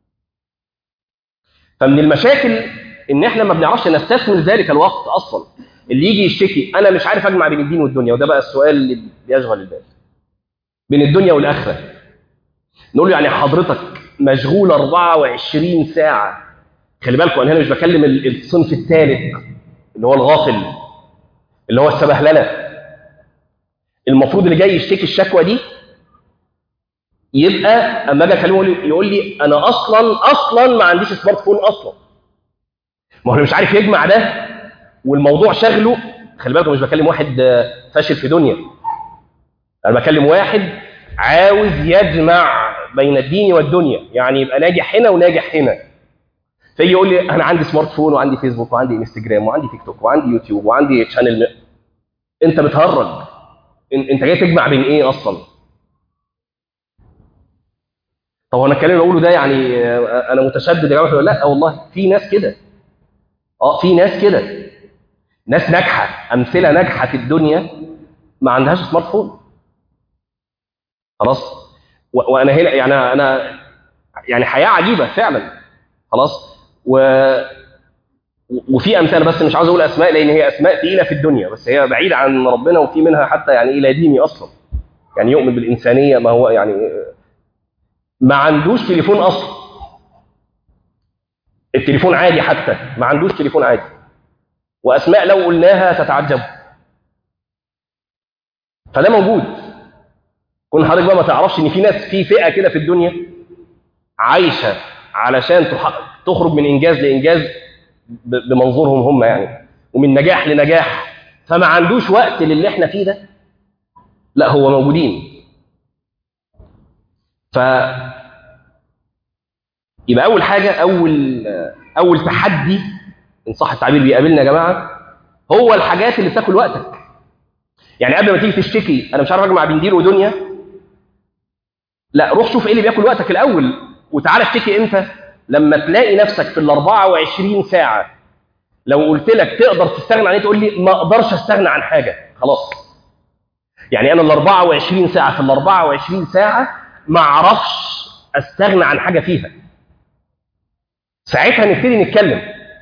A: فمن المشاكل ان احنا ما بنعرفش نستثمر ذلك الوقت اصلا اللي يجي يشتكي انا مش عارف اجمع بين الدين والدنيا وده بقى السؤال اللي بيشغل البال بين الدنيا والاخره نقول له يعني حضرتك مشغول 24 ساعه خلي بالكم انا هنا مش بكلم ال- الصنف الثالث اللي هو الغافل اللي هو السبهلله المفروض اللي جاي يشتكي الشكوى دي يبقى اما اجي اكلمه يقول لي- يقول لي انا اصلا اصلا ما عنديش سمارت فون اصلا ما هو اللي مش عارف يجمع ده والموضوع شغله خلي بالكم مش بكلم واحد آه، فاشل في دنيا انا بكلم واحد عاوز يجمع بين الدين والدنيا يعني يبقى ناجح هنا وناجح هنا فيجي يقول لي انا عندي سمارت فون وعندي فيسبوك وعندي انستجرام وعندي تيك توك وعندي يوتيوب وعندي شانل م- انت بتهرج إن- انت جاي تجمع بين ايه اصلا طب هو انا الكلام اللي بقوله ده يعني آه، انا متشدد يا جماعه ولا لا والله في ناس كده اه في ناس كده ناس ناجحه امثله ناجحه في الدنيا ما عندهاش سمارت فون خلاص و- وانا هنا يعني انا يعني حياه عجيبه فعلا خلاص و وفي امثله بس مش عاوز اقول اسماء لان هي اسماء تقيله في الدنيا بس هي بعيده عن ربنا وفي منها حتى يعني الى ديني اصلا يعني يؤمن بالانسانيه ما هو يعني ما عندوش تليفون اصلا التليفون عادي حتى ما عندوش تليفون عادي واسماء لو قلناها تتعجب فده موجود كون حضرتك بقى ما تعرفش ان في ناس في فئه كده في الدنيا عايشه علشان تحقق تخرج من انجاز لانجاز ب- بمنظورهم هم يعني ومن نجاح لنجاح فما عندوش وقت للي احنا فيه ده لا هو موجودين ف يبقى اول حاجه اول اول تحدي ان صح التعبير بيقابلنا يا جماعه هو الحاجات اللي بتاكل وقتك يعني قبل ما تيجي تشتكي انا مش عارف اجمع بين دين ودنيا لا روح شوف ايه اللي بياكل وقتك الاول وتعالى اشتكي امتى لما تلاقي نفسك في ال 24 ساعه لو قلت لك تقدر تستغنى عن ايه تقول لي ما اقدرش استغنى عن حاجه خلاص يعني انا ال 24 ساعه في ال 24 ساعه ما اعرفش استغنى عن حاجه فيها ساعتها نبتدي نتكلم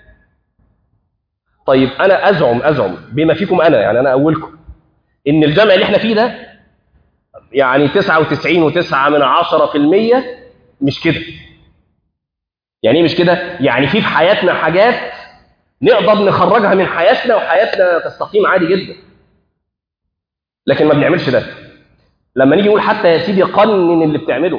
A: طيب انا ازعم ازعم بما فيكم انا يعني انا اولكم ان الجمع اللي احنا فيه ده يعني 99 و9 من 10% مش كده يعني ايه مش كده يعني في في حياتنا حاجات نقدر نخرجها من حياتنا وحياتنا تستقيم عادي جدا لكن ما بنعملش ده لما نيجي نقول حتى يا سيدي قنن اللي بتعمله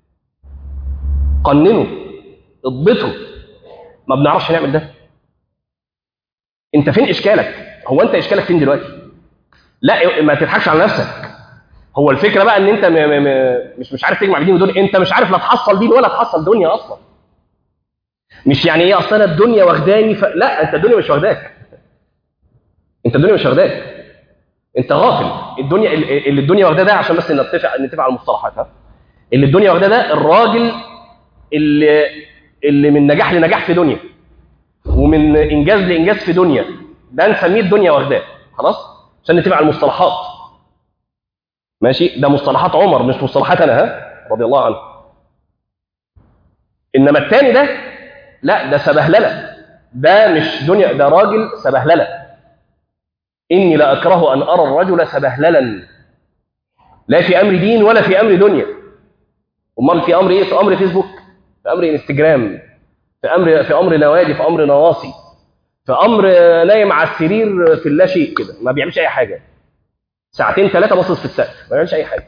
A: قننه اضبطه ما بنعرفش نعمل ده انت فين اشكالك هو انت اشكالك فين دلوقتي لا ما تضحكش على نفسك هو الفكره بقى ان انت م م م مش مش عارف تجمع دين ودنيا انت مش عارف لا تحصل دين ولا تحصل دنيا اصلا مش يعني ايه اصل انا الدنيا واخداني ف... لا انت الدنيا مش واخداك انت الدنيا مش واخداك انت غافل الدنيا اللي الدنيا واخداه ده عشان بس نتفق نتفق على المصطلحات ها اللي الدنيا واخداه ده الراجل اللي اللي من نجاح لنجاح في دنيا ومن انجاز لانجاز في دنيا ده نسميه الدنيا واخداه خلاص عشان نتفق على المصطلحات ماشي ده مصطلحات عمر مش مصطلحات انا ها رضي الله عنه انما الثاني ده لا ده سبهلله ده مش دنيا ده راجل سبهلله اني لا اكره ان ارى الرجل سبهللا لا في امر دين ولا في امر دنيا امال في امر ايه في امر فيسبوك في امر انستجرام في امر في امر نوادي في امر نواصي في امر نايم على السرير في اللا شيء كده ما بيعملش اي حاجه ساعتين ثلاثه باصص في السقف ما بيعملش اي حاجه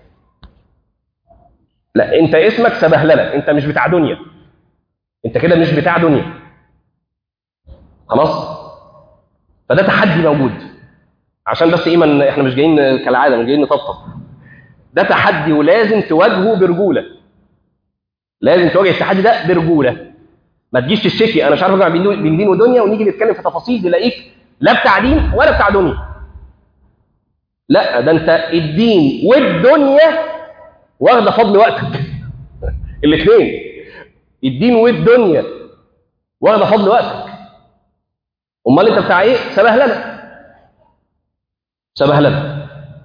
A: لا انت اسمك سبهلله انت مش بتاع دنيا انت كده مش بتاع دنيا خلاص فده تحدي موجود عشان بس ايه من احنا مش جايين كالعاده مش جايين نطبطب ده تحدي ولازم تواجهه برجوله لازم تواجه التحدي ده برجوله ما تجيش تشتكي انا مش عارف اجمع بين دين ودنيا ونيجي نتكلم في تفاصيل تلاقيك لا بتاع دين ولا بتاع دنيا لا ده انت الدين والدنيا واخده فضل وقتك الاثنين الدين والدنيا واخده فضل وقتك امال انت بتاع ايه سبهلله سبهلله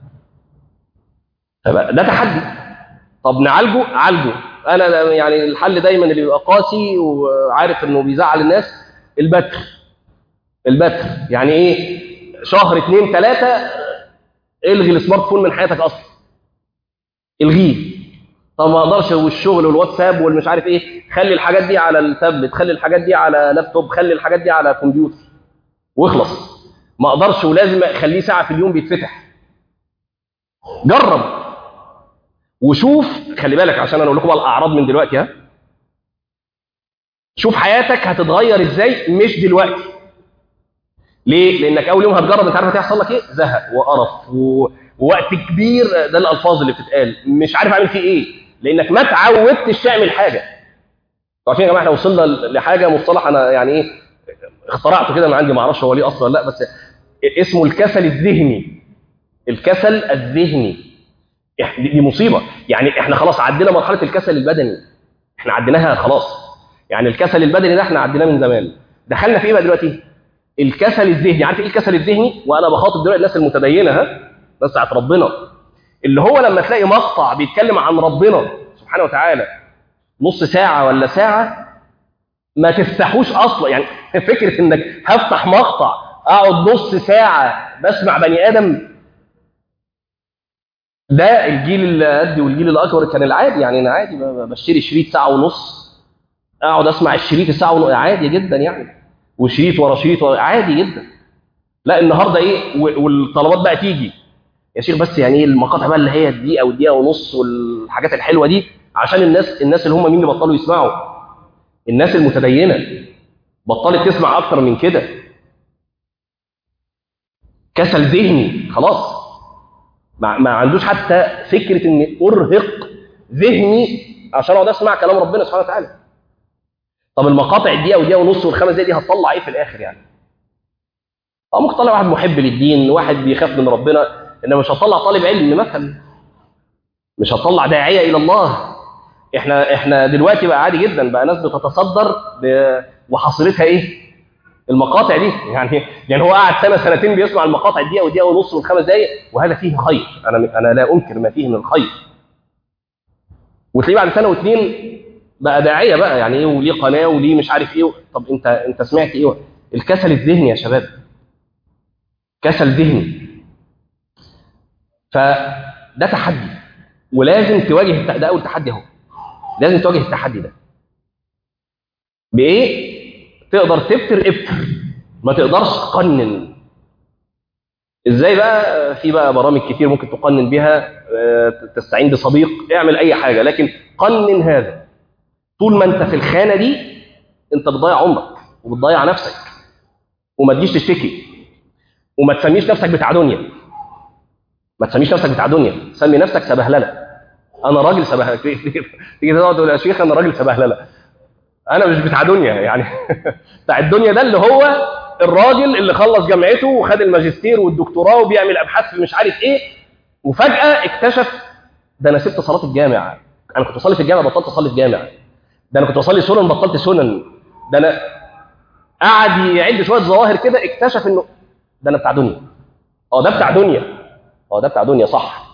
A: ده تحدي طب نعالجه عالجه انا يعني الحل دايما اللي بيبقى قاسي وعارف انه بيزعل الناس البتر البتر يعني ايه شهر اتنين تلاته الغي السمارت فون من حياتك اصلا الغيه طب ما اقدرش والشغل والواتساب والمش عارف ايه خلي الحاجات دي على التابلت خلي الحاجات دي على لابتوب خلي الحاجات دي على كمبيوتر واخلص ما اقدرش ولازم اخليه ساعه في اليوم بيتفتح جرب وشوف خلي بالك عشان انا اقول لكم بقى الاعراض من دلوقتي ها شوف حياتك هتتغير ازاي مش دلوقتي ليه لانك اول يوم هتجرب انت عارف هتحصل لك ايه زهق وقرف و... ووقت كبير ده الالفاظ اللي بتتقال مش عارف اعمل فيه ايه لانك ما اتعودتش تعمل حاجه عارفين يا جماعه احنا وصلنا لحاجه مصطلح انا يعني ايه اخترعته كده من عندي ما اعرفش هو ليه اصلا لا بس اسمه الكسل الذهني الكسل الذهني دي مصيبه يعني احنا خلاص عدينا مرحله الكسل البدني احنا عديناها خلاص يعني الكسل البدني ده احنا عديناه من زمان دخلنا في ايه بقى دلوقتي الكسل الذهني عارف ايه الكسل الذهني وانا بخاطب دلوقتي الناس المتدينه ها الناس بتاعت ربنا اللي هو لما تلاقي مقطع بيتكلم عن ربنا سبحانه وتعالى نص ساعه ولا ساعه ما تفتحوش اصلا يعني فكره انك هفتح مقطع اقعد نص ساعه بسمع بني ادم ده الجيل اللي قدي والجيل الاكبر كان العادي يعني انا عادي بشتري شريط ساعه ونص اقعد اسمع الشريط الساعه ونص عادي جدا يعني وشريط ورا شريط ورا عادي جدا لا النهارده ايه والطلبات بقى تيجي يا شيخ بس يعني ايه المقاطع بقى اللي هي الدقيقه والدقيقه ونص والحاجات الحلوه دي عشان الناس الناس اللي هم مين اللي بطلوا يسمعوا الناس المتدينه بطلت تسمع اكتر من كده كسل ذهني خلاص ما, ما عندوش حتى فكره ان ارهق ذهني عشان اقعد اسمع كلام ربنا سبحانه وتعالى طب المقاطع الدقيقه والدقيقه ونص والخمس دقايق دي هتطلع ايه في الاخر يعني اه ممكن تطلع واحد محب للدين واحد بيخاف من ربنا انما مش هتطلع طالب علم مثلا مش هتطلع داعيه الى الله احنا احنا دلوقتي بقى عادي جدا بقى ناس بتتصدر ب... وحصيلتها ايه المقاطع دي يعني يعني هو قاعد سنه سنتين بيسمع المقاطع الدقيقه والدقيقه ونص والخمس دقائق وهذا فيه خير انا انا لا انكر ما فيه من الخير وتلاقيه بعد سنه واثنين بقى داعيه بقى يعني ايه وليه قناه وليه مش عارف ايه طب انت انت سمعت ايه الكسل الذهني يا شباب كسل ذهني فده تحدي ولازم تواجه ده اول تحدي اهو لازم تواجه التحدي ده بايه تقدر تبتر ابتر ما تقدرش تقنن ازاي بقى في بقى برامج كتير ممكن تقنن بيها تستعين بصديق اعمل اي حاجه لكن قنن هذا طول ما انت في الخانه دي انت بتضيع عمرك وبتضيع نفسك وما تجيش تشتكي وما تسميش نفسك بتاع دنيا ما تسميش نفسك بتاع دنيا سمي نفسك سبهلله انا راجل سبهلله تيجي تقعد تقول يا شيخ انا راجل سبهلله انا مش بتاع دنيا يعني بتاع الدنيا ده اللي هو الراجل اللي خلص جامعته وخد الماجستير والدكتوراه وبيعمل ابحاث في مش عارف ايه وفجاه اكتشف ده انا سبت صلاه الجامع انا كنت بصلي في الجامع بطلت اصلي في الجامع ده انا كنت بصلي سنن بطلت سنن ده انا قعد يعد شويه ظواهر كده اكتشف انه ده انا بتاع دنيا اه ده بتاع دنيا اه ده بتاع دنيا صح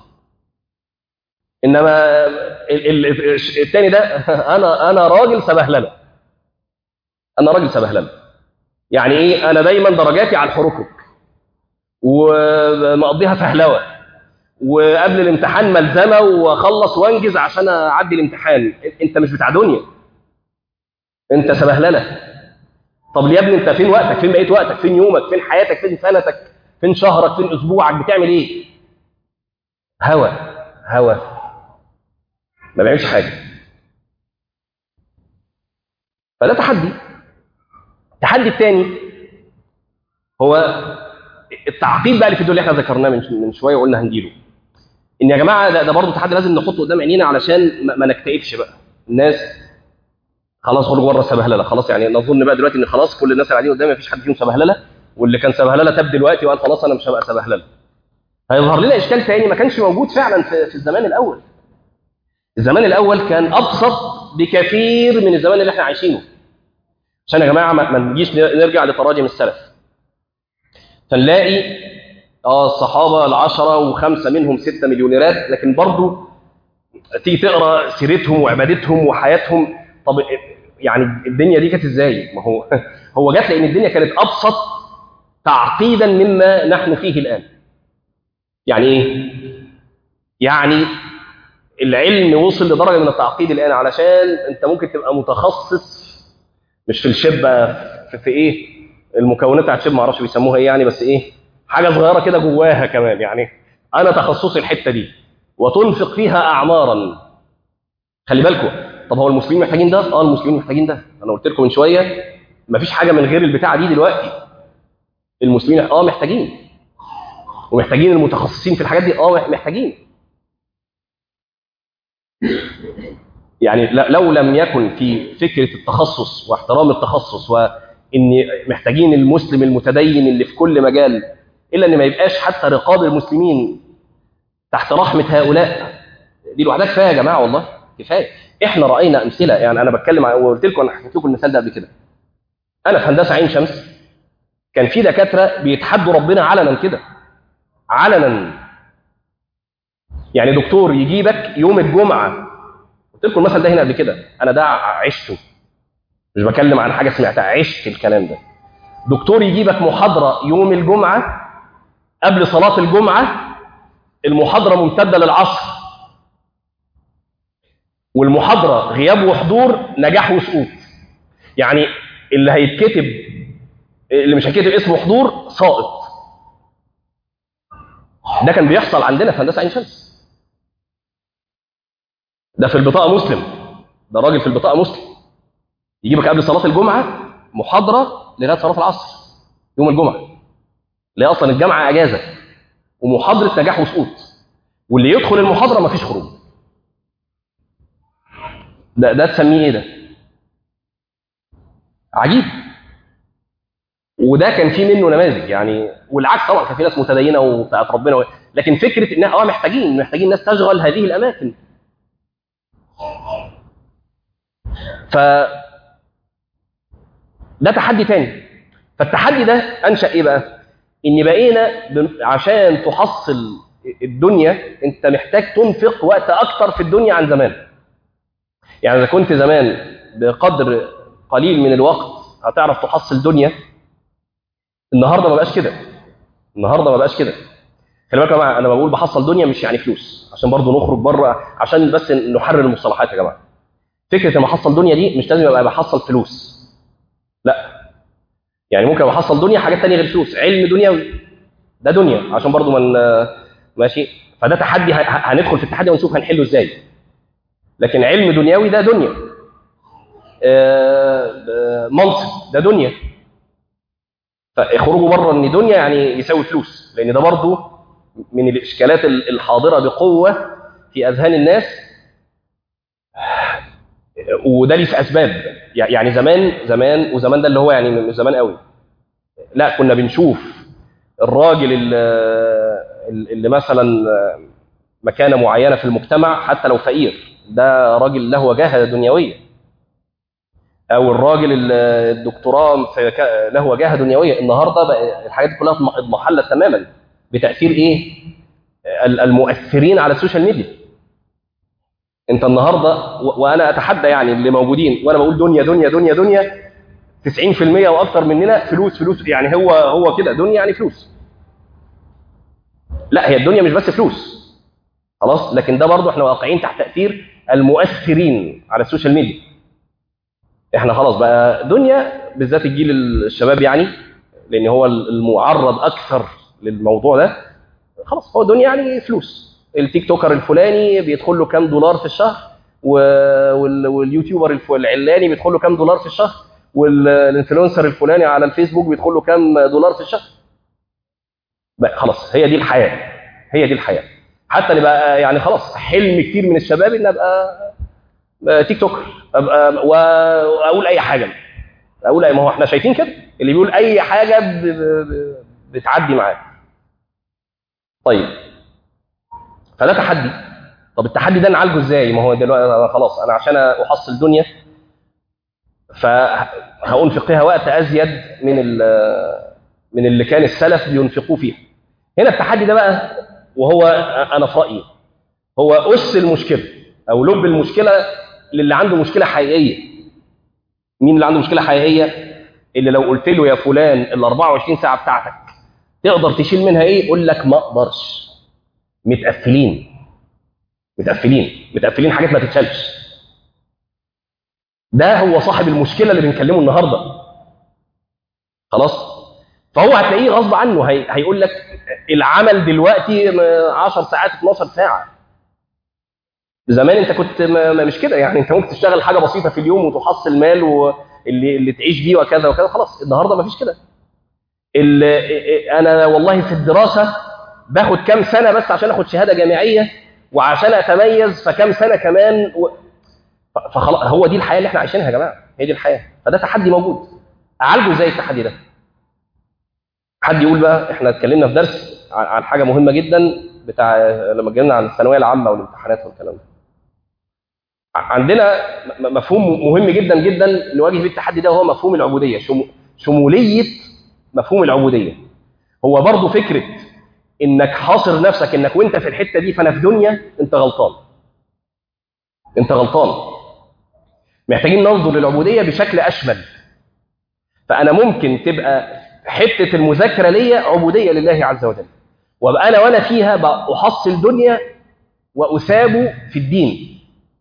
A: انما ال ال التاني ده انا انا راجل سبهلله انا راجل سبهلله يعني ايه انا دايما درجاتي على الحركرك ومقضيها فهلوه وقبل الامتحان ملزمه واخلص وانجز عشان اعدي الامتحان انت مش بتاع دنيا انت سبهلله طب يا ابني انت فين وقتك فين بقيت وقتك فين يومك فين حياتك فين سنتك فين شهرك فين اسبوعك بتعمل ايه هوا هوا ما بيعملش حاجه فده تحدي التحدي الثاني هو التعقيد بقى اللي في الدول اللي احنا ذكرناه من من شويه وقلنا هنجيله ان يا جماعه ده, ده برضه تحدي لازم نحطه قدام عينينا علشان ما, ما نكتئبش بقى الناس خلاص خرجوا بره السبهلله خلاص يعني نظن بقى دلوقتي ان خلاص كل الناس اللي قاعدين قدامي مفيش حد فيهم سبهلله واللي كان سبهلله تاب دلوقتي وقال خلاص انا مش هبقى سبهلله هيظهر لنا اشكال ثاني ما كانش موجود فعلا في, في الزمان الاول الزمان الاول كان ابسط بكثير من الزمان اللي احنا عايشينه عشان يا جماعه ما نجيش نرجع لتراجم السلف فنلاقي اه الصحابه العشره وخمسه منهم سته مليونيرات لكن برضه تيجي تقرا سيرتهم وعبادتهم وحياتهم طب يعني الدنيا دي كانت ازاي؟ ما هو هو جت لان الدنيا كانت ابسط تعقيدا مما نحن فيه الان. يعني ايه؟ يعني العلم وصل لدرجه من التعقيد الان علشان انت ممكن تبقى متخصص مش في الشيب بقى في, في ايه المكونات بتاعت الشيب ما اعرفش بيسموها ايه يعني بس ايه حاجه صغيره كده جواها كمان يعني انا تخصصي الحته دي وتنفق فيها اعمارا خلي بالكم طب هو المسلمين محتاجين ده اه المسلمين محتاجين ده انا قلت لكم من شويه مفيش حاجه من غير البتاعه دي دلوقتي المسلمين اه محتاجين ومحتاجين المتخصصين في الحاجات دي اه محتاجين يعني لو لم يكن في فكره التخصص واحترام التخصص وان محتاجين المسلم المتدين اللي في كل مجال الا ان ما يبقاش حتى رقاب المسلمين تحت رحمه هؤلاء دي لوحدها كفايه يا جماعه والله كفايه احنا راينا امثله يعني انا بتكلم وقلت لكم انا حكيت لكم المثال ده قبل كده انا في هندسه عين شمس كان في دكاتره بيتحدوا ربنا علنا كده علنا يعني دكتور يجيبك يوم الجمعه قلت لكم المثل ده هنا قبل كده انا ده عشته مش بكلم عن حاجه سمعتها عشت الكلام ده دكتور يجيبك محاضره يوم الجمعه قبل صلاه الجمعه المحاضره ممتده للعصر والمحاضره غياب وحضور نجاح وسقوط يعني اللي هيتكتب اللي مش هيتكتب اسمه حضور ساقط ده كان بيحصل عندنا في هندسه عين شمس ده في البطاقه مسلم ده راجل في البطاقه مسلم يجيبك قبل صلاه الجمعه محاضره لغايه صلاه العصر يوم الجمعه اللي هي اصلا الجامعه اجازه ومحاضره نجاح وسقوط واللي يدخل المحاضره مفيش خروج ده ده تسميه ايه ده عجيب وده كان في منه نماذج يعني والعكس طبعا كان في ناس متدينه وبتاعت ربنا و... لكن فكره ان اه محتاجين محتاجين ناس تشغل هذه الاماكن ف ده تحدي تاني فالتحدي ده انشا ايه بقى ان بقينا بن... عشان تحصل الدنيا انت محتاج تنفق وقت اكتر في الدنيا عن زمان يعني اذا كنت زمان بقدر قليل من الوقت هتعرف تحصل دنيا النهارده ما بقاش كده النهارده ما بقاش كده خلي بالك يا جماعه انا بقول بحصل دنيا مش يعني فلوس عشان برضه نخرج بره عشان بس نحرر المصطلحات يا جماعه فكره ان احصل دنيا دي مش لازم ابقى بحصل فلوس لا يعني ممكن بحصل دنيا حاجات ثانيه غير فلوس علم دنيوي ده دنيا عشان برضه من ماشي فده تحدي هندخل في التحدي ونشوف هنحله ازاي لكن علم دنيوي ده دنيا منصب ده دنيا فاخرجوا بره ان دنيا يعني يساوي فلوس لان ده برضه من الاشكالات الحاضره بقوه في اذهان الناس وده ليه اسباب يعني زمان زمان وزمان ده اللي هو يعني من زمان قوي لا كنا بنشوف الراجل اللي, اللي مثلا مكانه معينه في المجتمع حتى لو فقير ده راجل له وجاهه دنيويه او الراجل الدكتوراه له وجاهه دنيويه النهارده بقى الحاجات دي كلها اضمحلت تماما بتاثير ايه المؤثرين على السوشيال ميديا انت النهارده وانا اتحدى يعني اللي موجودين وانا بقول دنيا دنيا دنيا دنيا 90% واكثر مننا فلوس فلوس يعني هو هو كده دنيا يعني فلوس لا هي الدنيا مش بس فلوس خلاص لكن ده برضه احنا واقعين تحت تاثير المؤثرين على السوشيال ميديا احنا خلاص بقى دنيا بالذات الجيل الشباب يعني لان هو المعرض اكثر للموضوع ده خلاص هو دنيا يعني فلوس التيك توكر الفلاني بيدخل له كام دولار في الشهر واليوتيوبر العلاني بيدخل له كام دولار في الشهر والانفلونسر الفلاني على الفيسبوك بيدخل له كام دولار في الشهر بقى خلاص هي دي الحياه هي دي الحياه حتى نبقى يعني خلاص حلم كتير من الشباب ان ابقى تيك توكر ابقى واقول اي حاجه اقول أي ما هو احنا شايفين كده اللي بيقول اي حاجه ب... ب... بتعدي معاه طيب فده تحدي طب التحدي ده نعالجه ازاي ما هو دلوقتي أنا خلاص انا عشان احصل دنيا فهأنفق فيها وقت ازيد من من اللي كان السلف بينفقوه فيها هنا التحدي ده بقى وهو انا في رايي هو اس المشكله او لب المشكله للي عنده مشكله حقيقيه مين اللي عنده مشكله حقيقيه اللي لو قلت له يا فلان ال 24 ساعه بتاعتك تقدر تشيل منها ايه يقول لك ما اقدرش متقفلين متقفلين متقفلين حاجات ما تتشالش ده هو صاحب المشكله اللي بنكلمه النهارده خلاص فهو هتلاقيه غصب عنه هي... هيقول لك العمل دلوقتي 10 ساعات 12 ساعه زمان انت كنت ما ما مش كده يعني انت ممكن تشتغل حاجه بسيطه في اليوم وتحصل مال واللي اللي تعيش بيه وكذا وكذا خلاص النهارده ما فيش كده ال- انا والله في الدراسه باخد كام سنه بس عشان اخد شهاده جامعيه وعشان اتميز فكام سنه كمان و... ف- فخلاص هو دي الحياه اللي احنا عايشينها يا جماعه هي دي الحياه فده تحدي موجود اعالجه ازاي التحدي ده حد يقول بقى احنا اتكلمنا في درس عن عن حاجه مهمه جدا بتاع لما اتكلمنا عن الثانويه العامه والامتحانات والكلام ده عندنا م- مفهوم مهم جدا جدا نواجه بيه التحدي ده وهو مفهوم العبوديه شمو- شموليه مفهوم العبوديه هو برضه فكره انك حاصر نفسك انك وانت في الحته دي فانا في دنيا انت غلطان انت غلطان محتاجين ننظر للعبوديه بشكل اشمل فانا ممكن تبقى حته المذاكره ليا عبوديه لله عز وجل وابقى انا وانا فيها بقى احصل دنيا واثاب في الدين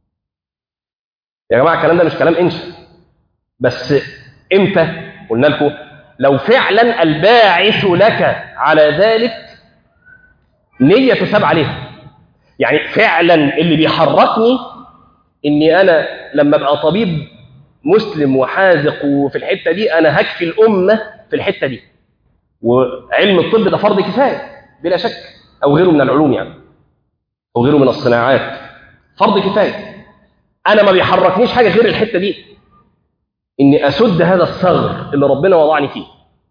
A: يا جماعه الكلام ده مش كلام انشا بس امتى قلنا لكم لو فعلا الباعث لك على ذلك نيه تثاب عليها يعني فعلا اللي بيحركني اني انا لما ابقى طبيب مسلم وحاذق وفي الحته دي انا هكفي الامه في الحته دي وعلم الطب ده فرض كفايه بلا شك او غيره من العلوم يعني او غيره من الصناعات فرض كفايه انا ما بيحركنيش حاجه غير الحته دي اني اسد هذا الثغر اللي ربنا وضعني فيه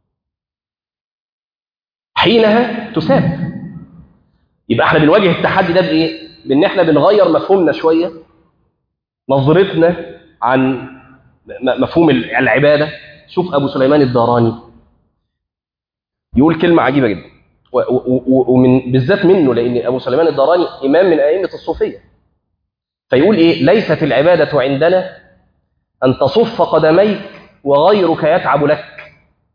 A: حينها تساب يبقى احنا بنواجه التحدي ده بايه بان احنا بنغير مفهومنا شويه نظرتنا عن م- مفهوم العباده شوف ابو سليمان الداراني يقول كلمه عجيبه جدا و- و- و- ومن بالذات منه لان ابو سليمان الداراني امام من ائمه الصوفيه فيقول ايه ليست العباده عندنا ان تصف قدميك وغيرك يتعب لك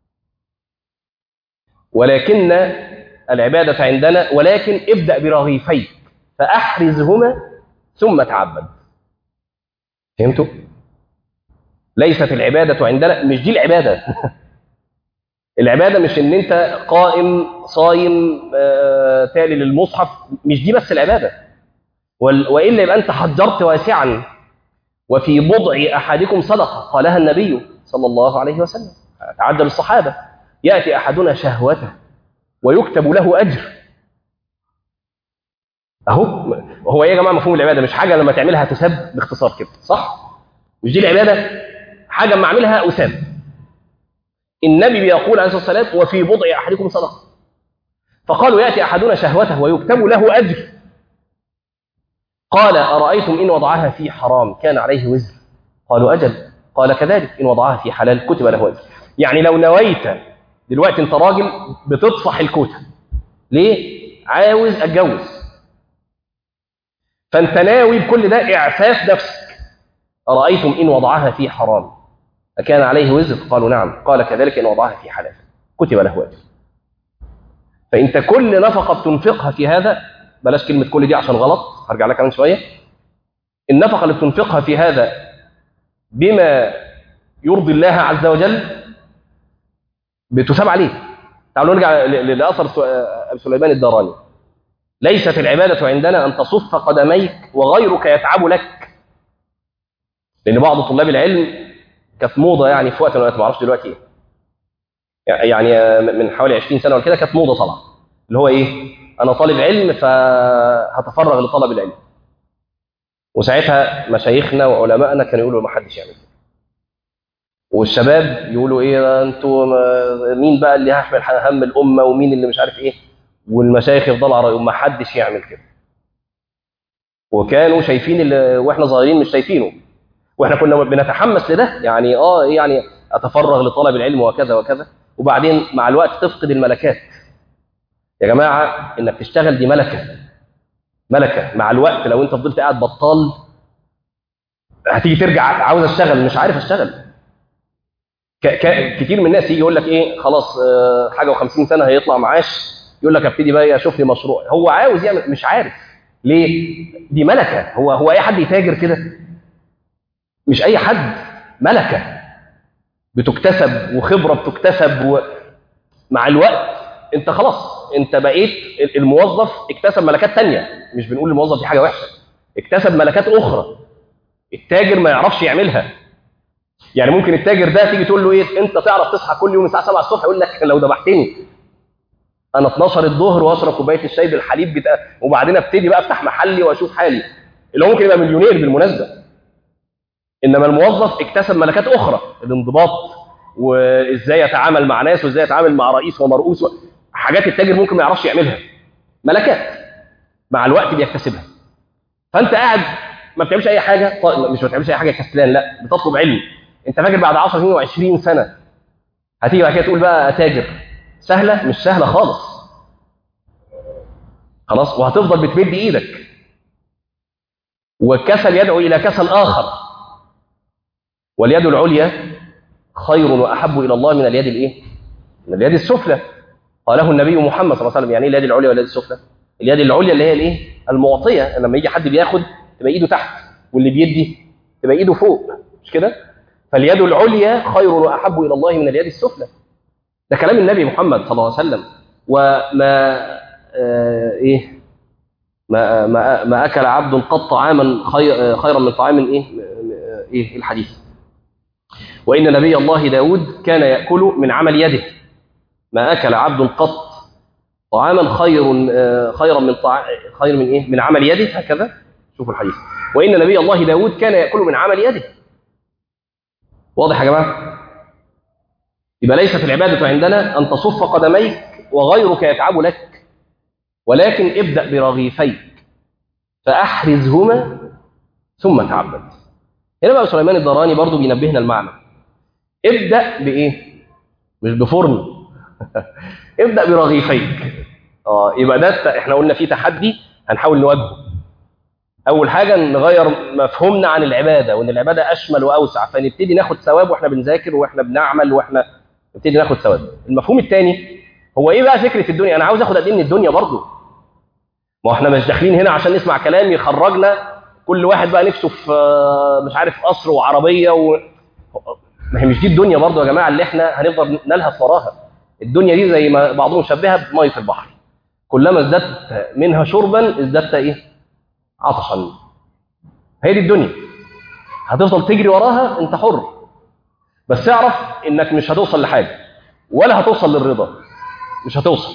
A: ولكن العباده عندنا ولكن ابدا برغيفيك فاحرزهما ثم تعبد فهمتوا ليست العباده عندنا مش دي العباده العباده مش ان انت قائم صايم آه، تالي للمصحف مش دي بس العباده وال- والا يبقى انت حجرت واسعا وفي بضع احدكم صدقه قالها النبي صلى الله عليه وسلم تعجل الصحابه ياتي احدنا شهوته ويكتب له اجر اهو هو ايه يا جماعه مفهوم العباده مش حاجه لما تعملها تساب باختصار كده صح مش دي العباده حاجه لما اعملها اساب النبي بيقول عليه الصلاه والسلام وفي بضع احدكم صدقه فقالوا ياتي احدنا شهوته ويكتب له اجر قال ارايتم ان وضعها في حرام كان عليه وزر قالوا اجل قال كذلك ان وضعها في حلال كتب له اجر يعني لو نويت دلوقتي انت راجل بتطفح الكوته ليه عاوز اتجوز فانت ناوي بكل ده اعفاف نفسك ارايتم ان وضعها في حرام أكان عليه وزر قالوا نعم قال كذلك إن وضعها في حلال كتب له أجر فأنت كل نفقة بتنفقها في هذا بلاش كلمة كل دي عشان غلط هرجع لها كمان شوية النفقة اللي بتنفقها في هذا بما يرضي الله عز وجل بتثاب عليه تعالوا نرجع ل- ل- لأثر سو- أبي سليمان الداراني ليست العبادة عندنا أن تصف قدميك وغيرك يتعب لك لأن بعض طلاب العلم كانت موضه يعني في وقت من الأوقات ما اعرفش دلوقتي ايه يعني من حوالي 20 سنه ولا كده كانت موضه طالعه اللي هو ايه انا طالب علم فهتفرغ لطلب العلم وساعتها مشايخنا وعلمائنا كانوا يقولوا ما حدش يعمل كده والشباب يقولوا ايه انتوا ما- مين بقى اللي هيحمل هم الامه ومين اللي مش عارف ايه والمشايخ يفضلوا على رايهم ما حدش يعمل كده وكانوا شايفين اللي واحنا صغيرين مش شايفينه واحنا كنا بنتحمس لده يعني اه إيه يعني اتفرغ لطلب العلم وكذا وكذا وبعدين مع الوقت تفقد الملكات يا جماعه انك تشتغل دي ملكه ملكه مع الوقت لو انت فضلت قاعد بطال هتيجي ترجع عاوز اشتغل مش عارف اشتغل ك ك كتير من الناس يجي يقول لك ايه خلاص آه، حاجه و50 سنه هيطلع معاش يقول لك ابتدي بقى اشوف لي مشروع هو عاوز يعمل مش عارف ليه دي ملكه هو هو اي حد يتاجر كده مش اي حد ملكه بتكتسب وخبره بتكتسب و... مع الوقت انت خلاص انت بقيت الموظف اكتسب ملكات تانية مش بنقول الموظف دي حاجه وحشه اكتسب ملكات اخرى التاجر ما يعرفش يعملها يعني ممكن التاجر ده تيجي تقول له ايه انت تعرف تصحى كل يوم الساعه 7 الصبح يقول لك لو ذبحتني انا 12 الظهر واشرب كوبايه الشاي بالحليب بتا... وبعدين ابتدي بقى افتح محلي واشوف حالي اللي هو ممكن يبقى مليونير بالمناسبه انما الموظف اكتسب ملكات اخرى الانضباط وازاي يتعامل مع ناس وازاي يتعامل مع رئيس ومرؤوس و... حاجات التاجر ممكن ما يعرفش يعملها ملكات مع الوقت بيكتسبها فانت قاعد ما بتعملش اي حاجه طيب مش ما بتعملش اي حاجه كسلان لا بتطلب علم انت فاكر بعد 10 سنين و20 سنه هتيجي بعد كده تقول بقى اتاجر سهله مش سهله خالص خلاص وهتفضل بتمد ايدك والكسل يدعو الى كسل اخر واليد العليا خير واحب الى الله من اليد الايه من اليد السفلى قاله النبي محمد صلى الله عليه وسلم يعني ايه اليد العليا واليد السفلى اليد العليا اللي هي الايه المعطيه لما يجي حد بياخد تبقى ايده تحت واللي بيدي تبقى ايده فوق مش كده فاليد العليا خير واحب الى الله من اليد السفلى ده كلام النبي محمد صلى الله عليه وسلم وما آه ايه ما ما ما اكل عبد قط طعاما خير خيرا من طعام ايه ايه الحديث وان نبي الله داود كان ياكل من عمل يده ما اكل عبد قط طعاما خير خيرا من طعام خير من ايه من عمل يده هكذا شوفوا الحديث وان نبي الله داود كان ياكل من عمل يده واضح يا جماعه يبقى ليست العباده عندنا ان تصف قدميك وغيرك يتعب لك ولكن ابدا برغيفيك فاحرزهما ثم تعبد هنا بقى سليمان الدراني برضو بينبهنا المعنى ابدا بايه مش بفرن ابدا برغيفيك اه يبقى ده احنا قلنا في تحدي هنحاول نواجهه اول حاجه نغير مفهومنا عن العباده وان العباده اشمل واوسع فنبتدي ناخد ثواب واحنا بنذاكر واحنا بنعمل واحنا نبتدي ناخد ثواب المفهوم الثاني هو ايه بقى فكره الدنيا انا عاوز اخد قد ايه من الدنيا برضه ما احنا مش داخلين هنا عشان نسمع كلام يخرجنا كل واحد بقى نفسه في مش عارف قصر وعربيه و... ما هي مش دي الدنيا برضه يا جماعه اللي احنا هنفضل نلهث وراها الدنيا دي زي ما بعضهم شبهها بميه البحر كلما ازددت منها شربا ازددت ايه عطشا هي دي الدنيا هتفضل تجري وراها انت حر بس اعرف انك مش هتوصل لحاجه ولا هتوصل للرضا مش هتوصل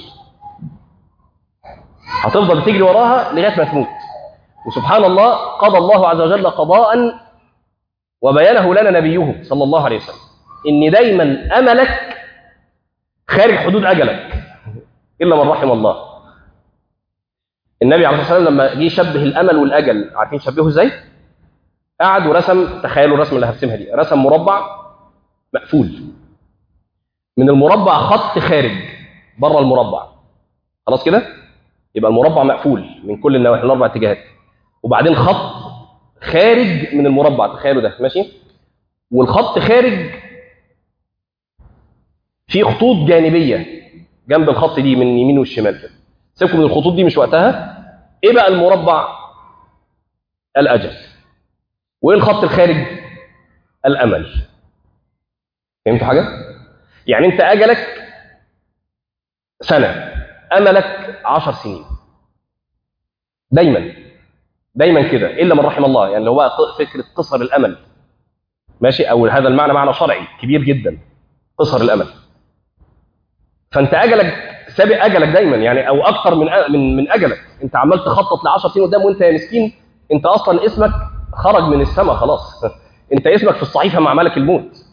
A: هتفضل تجري وراها لغايه ما تموت وسبحان الله قضى الله عز وجل قضاء وبينه لنا نبيه صلى الله عليه وسلم ان دايما املك خارج حدود اجلك الا من رحم الله النبي عليه الصلاه والسلام لما جه يشبه الامل والاجل عارفين شبهه ازاي قعد ورسم تخيلوا الرسمه اللي هرسمها دي رسم مربع مقفول من المربع خط خارج بره المربع خلاص كده يبقى المربع مقفول من كل النواحي الاربع اتجاهات وبعدين خط خارج من المربع تخيلوا ده ماشي والخط خارج في خطوط جانبيه جنب الخط دي من اليمين والشمال كده سيبكم من الخطوط دي مش وقتها ايه بقى المربع الاجل وايه الخط الخارج الامل فهمتوا حاجه يعني انت اجلك سنه املك عشر سنين دايما دايما كده الا من رحم الله يعني اللي هو فكره قصر الامل ماشي او هذا المعنى معنى شرعي كبير جدا قصر الامل فانت اجلك سابق اجلك دايما يعني او اكتر من من من اجلك انت عمال تخطط ل 10 سنين قدام وانت يا مسكين انت اصلا اسمك خرج من السماء خلاص انت اسمك في الصحيفه مع ملك الموت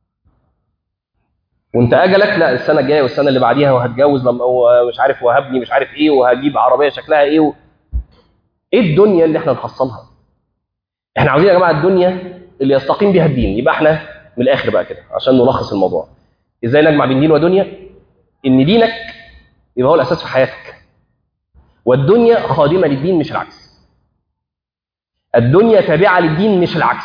A: وانت اجلك لا السنه الجايه والسنه اللي بعديها وهتجوز لما مش عارف وهبني مش عارف ايه وهجيب عربيه شكلها ايه و... ايه الدنيا اللي احنا نحصلها احنا عاوزين يا جماعه الدنيا اللي يستقيم بها الدين يبقى احنا من الاخر بقى كده عشان نلخص الموضوع ازاي نجمع بين دين ودنيا ان دينك يبقى هو الاساس في حياتك والدنيا خادمه للدين مش العكس الدنيا تابعه للدين مش العكس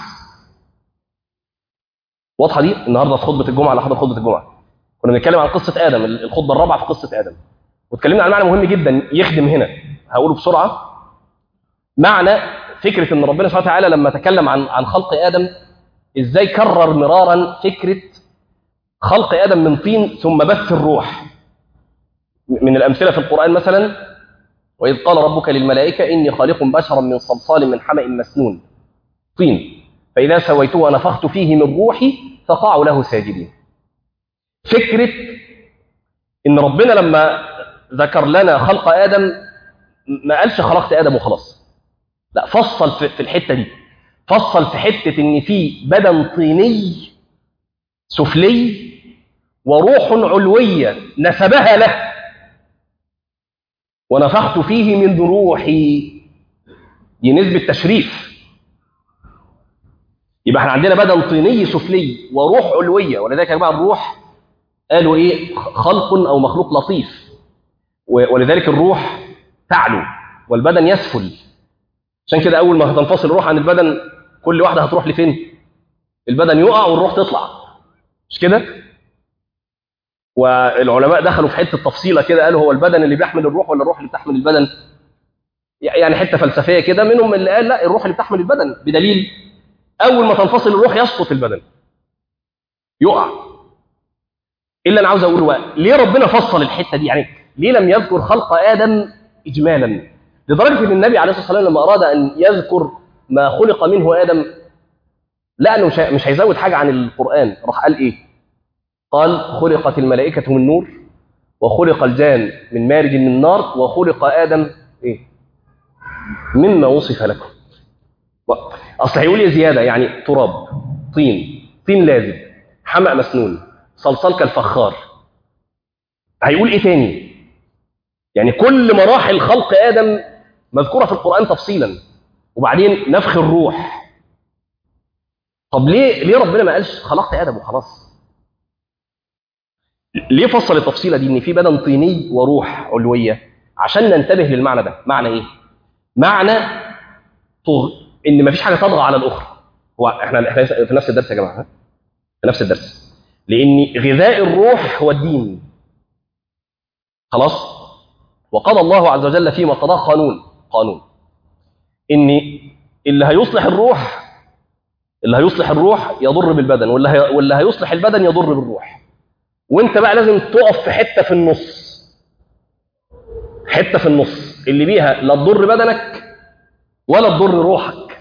A: واضحه دي النهارده في خطبه الجمعه على حضر خطبه الجمعه كنا بنتكلم عن قصه ادم الخطبه الرابعه في قصه ادم واتكلمنا عن معنى مهم جدا يخدم هنا هقوله بسرعه معنى فكره ان ربنا سبحانه وتعالى لما تكلم عن عن خلق ادم ازاي كرر مرارا فكره خلق ادم من طين ثم بث الروح من الامثله في القران مثلا واذ قال ربك للملائكه اني خالق بشرا من صلصال من حمأ مسنون طين فاذا سويته ونفخت فيه من روحي فقعوا له ساجدين فكره ان ربنا لما ذكر لنا خلق ادم ما قالش خلقت ادم وخلاص لا فصل في في الحته دي فصل في حته ان في بدن طيني سفلي وروح علويه نسبها له ونفخت فيه من روحي دي نسبه تشريف يبقى احنا عندنا بدن طيني سفلي وروح علويه ولذلك يا جماعه الروح قالوا ايه خلق او مخلوق لطيف ولذلك الروح تعلو والبدن يسفل عشان كده اول ما هتنفصل الروح عن البدن كل واحده هتروح لفين البدن يقع والروح تطلع مش كده والعلماء دخلوا في حته تفصيله كده قالوا هو البدن اللي بيحمل الروح ولا الروح اللي بتحمل البدن يعني حته فلسفيه كده منهم اللي قال لا الروح اللي بتحمل البدن بدليل اول ما تنفصل الروح يسقط البدن يقع الا انا عاوز اقول بقى ليه ربنا فصل الحته دي يعني ليه لم يذكر خلق ادم اجمالا لدرجه ان النبي عليه الصلاه والسلام لما اراد ان يذكر ما خلق منه ادم لا انه مش مش هيزود حاجه عن القران راح قال ايه قال خلقت الملائكه من نور وخلق الجان من مارج من نار وخلق ادم ايه مما وصف لكم اصل هيقول لي زياده يعني تراب طين طين لازب حمأ مسنون صلصال كالفخار هيقول ايه تاني يعني كل مراحل خلق ادم مذكوره في القران تفصيلا وبعدين نفخ الروح طب ليه ليه ربنا ما قالش خلقت ادم وخلاص ليه فصل التفصيله دي ان في بدن طيني وروح علويه عشان ننتبه للمعنى ده معنى ايه معنى طغ... ان ما فيش حاجه تطغى على الاخرى هو احنا احنا في نفس الدرس يا جماعه في نفس الدرس لان غذاء الروح هو الدين خلاص وقال الله عز وجل فيما قضاه قانون قانون ان اللي هيصلح الروح اللي هيصلح الروح يضر بالبدن واللي هي... واللي هيصلح البدن يضر بالروح وانت بقى لازم تقف في حته في النص حته في النص اللي بيها لا تضر بدنك ولا تضر روحك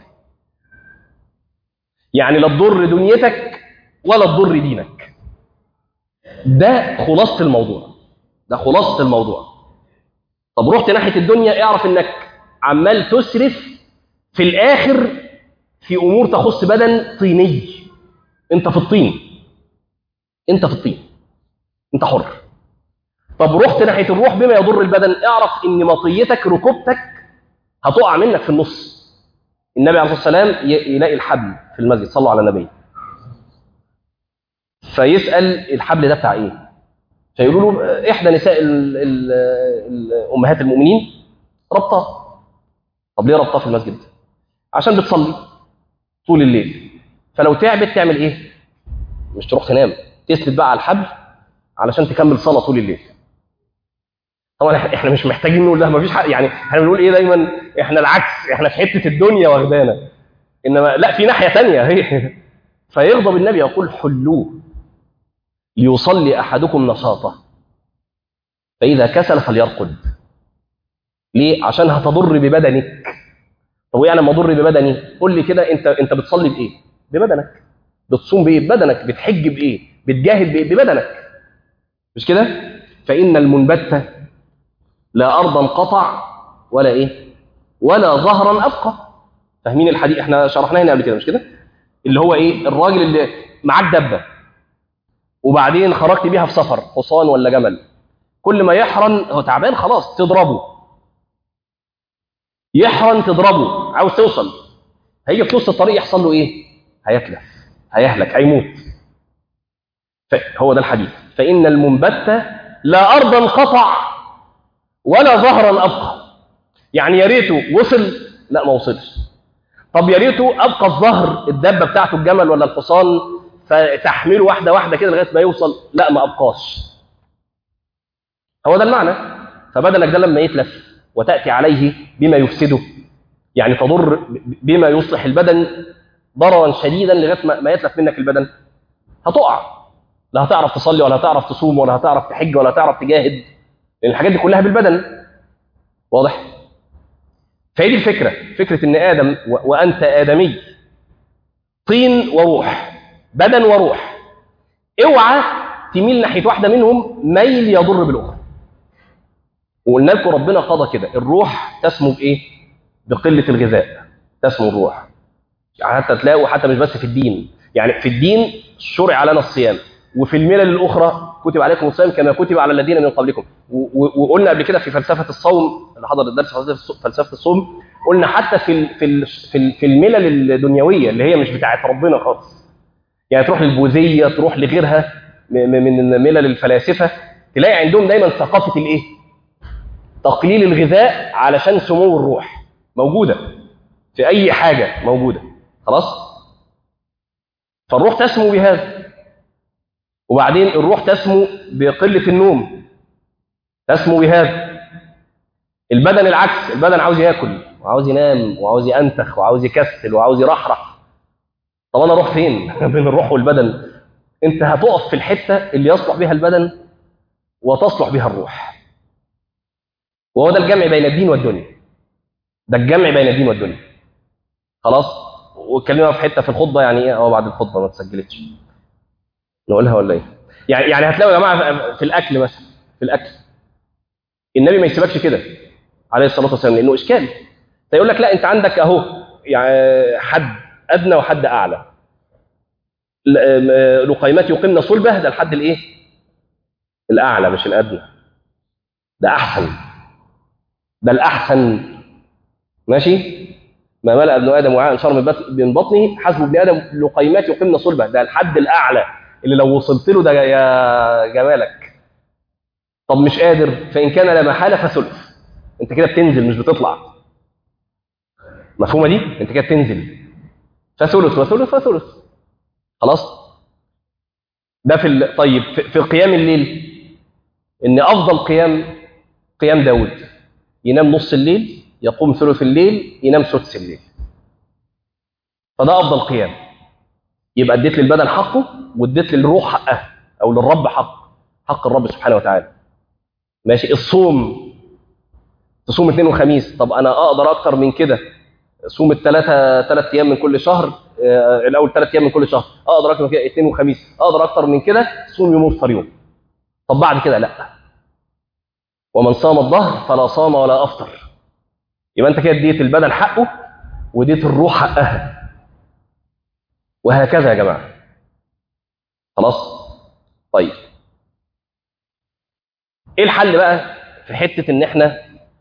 A: يعني لا تضر دنيتك ولا تضر دينك ده خلاصه الموضوع ده خلاصه الموضوع طب رحت ناحيه الدنيا اعرف انك عمال تسرف في الاخر في امور تخص بدن طيني انت في الطين انت في الطين انت حر طب رحت ناحيه الروح بما يضر البدن اعرف ان مطيتك ركوبتك هتقع منك في النص النبي عليه الصلاه والسلام يلاقي الحبل في المسجد صلوا على النبي فيسال الحبل ده بتاع ايه فيقولوا له احدى نساء ال ال ال امهات المؤمنين ربطاه طب ليه ربطاه في المسجد عشان بتصلي طول الليل فلو تعبت تعمل ايه مش تروح تنام تسند بقى على الحبل علشان تكمل صلاه طول الليل طبعا احنا مش محتاجين نقول ده مفيش حق يعني احنا بنقول ايه دايما احنا العكس احنا في حته الدنيا واخدانا انما لا في ناحيه ثانيه هي فيغضب النبي يقول حلوه ليصلي احدكم نشاطه فاذا كسل فليرقد ليه عشان هتضر ببدنك طب وايه لما اضر ببدني قول لي كده انت انت بتصلي بايه ببدنك بتصوم بايه ببدنك بتحج بايه بتجاهد بايه ببدنك مش كده فان المنبت لا ارضا قطع ولا ايه ولا ظهرا ابقى فاهمين الحديث احنا شرحناه هنا قبل كده مش كده اللي هو ايه الراجل اللي معاك دبه وبعدين خرجت بيها في سفر حصان ولا جمل كل ما يحرن هو تعبان خلاص تضربه يحرن تضربه عاوز توصل هيجي في نص الطريق يحصل له ايه هيتلف هيهلك هيموت هو ده الحديث فإن المنبت لا أرضا قطع ولا ظهرا أبقى يعني يا ريته وصل لا ما وصلش طب يا ريته أبقى الظهر الدبة بتاعته الجمل ولا الحصان فتحمله واحدة واحدة كده لغاية ما يوصل لا ما أبقاش هو ده المعنى فبدنك ده لما يتلف وتأتي عليه بما يفسده يعني تضر بما يصلح البدن ضررا شديدا لغايه ما يتلف منك البدن هتقع لا هتعرف تصلي ولا هتعرف تصوم ولا هتعرف تحج ولا هتعرف تجاهد لان الحاجات دي كلها بالبدن واضح فهي دي الفكره فكره ان ادم وانت ادمي طين وروح بدن وروح اوعى تميل ناحيه واحده منهم ميل يضر بالاخرى وقلنا لكم ربنا قضى كده الروح تسمو بايه بقله الغذاء تسمو الروح حتى تلاقوا حتى مش بس في الدين يعني في الدين شرع لنا الصيام وفي الملل الاخرى كتب عليكم الصيام كما كتب على الذين من قبلكم وقلنا قبل كده في فلسفه الصوم اللي حضر الدرس فلسفه الصوم قلنا حتى في في في الملل الدنيويه اللي هي مش بتاعت ربنا خالص يعني تروح للبوذيه تروح لغيرها من ملل الفلاسفه تلاقي عندهم دايما ثقافه الايه تقليل الغذاء علشان سمو الروح موجوده في اي حاجه موجوده خلاص فالروح تسمو بهذا وبعدين الروح تسمو بقله النوم تسمو بهذا البدن العكس البدن عاوز ياكل وعاوز ينام وعاوز ينتخ وعاوز يكسل وعاوز يرحرح طب انا اروح فين بين الروح والبدن انت هتقف في الحته اللي يصلح بها البدن وتصلح بها الروح وهو ده الجمع بين الدين والدنيا ده الجمع بين الدين والدنيا خلاص واتكلمنا في حته في الخطبه يعني ايه اه بعد الخطبه ما اتسجلتش نقولها ولا ايه يعني يعني هتلاقوا يا جماعه في الاكل مثلا في الاكل النبي ما يسيبكش كده عليه الصلاه والسلام لانه اشكال فيقول لك لا انت عندك اهو يعني حد ادنى وحد اعلى لقيمات يقمن صلبه ده الحد الايه الاعلى مش الادنى ده احسن ده الاحسن ماشي ما ملأ ابن ادم وعاء شر من بطنه حسب ابن ادم لقيمات يقمن صلبه ده الحد الاعلى اللي لو وصلت له ده يا جمالك طب مش قادر فان كان لا محاله فثلث انت كده بتنزل مش بتطلع مفهومه دي انت كده بتنزل فثلث وثلث وثلث خلاص ده في ال... طيب في... في قيام الليل ان افضل قيام قيام داود ينام نص الليل يقوم ثلث الليل ينام سدس الليل فده افضل قيام يبقى اديت للبدن حقه واديت للروح حقها او للرب حق حق الرب سبحانه وتعالى ماشي الصوم تصوم اثنين وخميس طب انا اقدر اكتر من كده صوم الثلاثه ثلاث ايام من كل شهر آه الاول ثلاث ايام من كل شهر اقدر اكتر من كده اثنين وخميس اقدر اكتر من كده صوم يوم وافطر يوم طب بعد كده لا ومن صام الظهر فلا صام ولا افطر يبقى انت كده اديت البدن حقه واديت الروح حقها وهكذا يا جماعه خلاص طيب ايه الحل بقى في حته ان احنا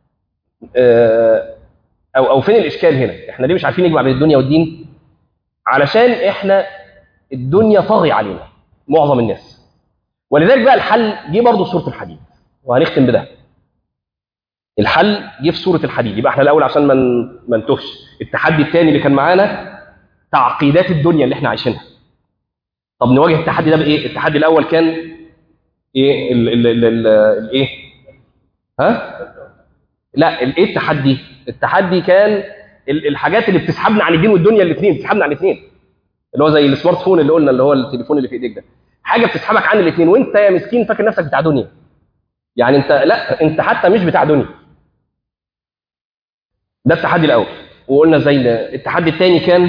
A: آه او او فين الاشكال هنا احنا ليه مش عارفين نجمع بين الدنيا والدين علشان احنا الدنيا طاغي علينا معظم الناس ولذلك بقى الحل جه برضه في سوره الحديد وهنختم بده الحل جه في سوره الحديد يبقى احنا الاول عشان ما ما نتوهش التحدي الثاني اللي كان معانا تعقيدات الدنيا اللي احنا عايشينها طب نواجه التحدي ده بايه التحدي الاول كان ايه ال ال ال ال الايه ها لا الايه التحدي التحدي كان الحاجات اللي بتسحبنا عن الدين والدنيا الاثنين بتسحبنا عن الاثنين اللي هو زي السمارت فون اللي قلنا اللي هو التليفون اللي في ايديك ده حاجه بتسحبك عن الاثنين وانت يا مسكين فاكر نفسك بتاع دنيا يعني انت لا انت حتى مش بتاع دنيا ده التحدي الاول وقلنا زي التحدي الثاني كان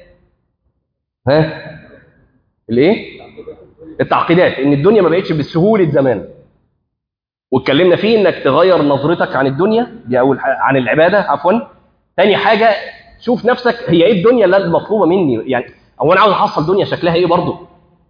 A: ها الايه التعقيدات ان الدنيا ما بقتش بالسهوله زمان واتكلمنا فيه انك تغير نظرتك عن الدنيا دي اول حاجة عن العباده عفوا تاني حاجه شوف نفسك هي ايه الدنيا اللي المطلوبه مني يعني هو انا عاوز احصل دنيا شكلها ايه برضه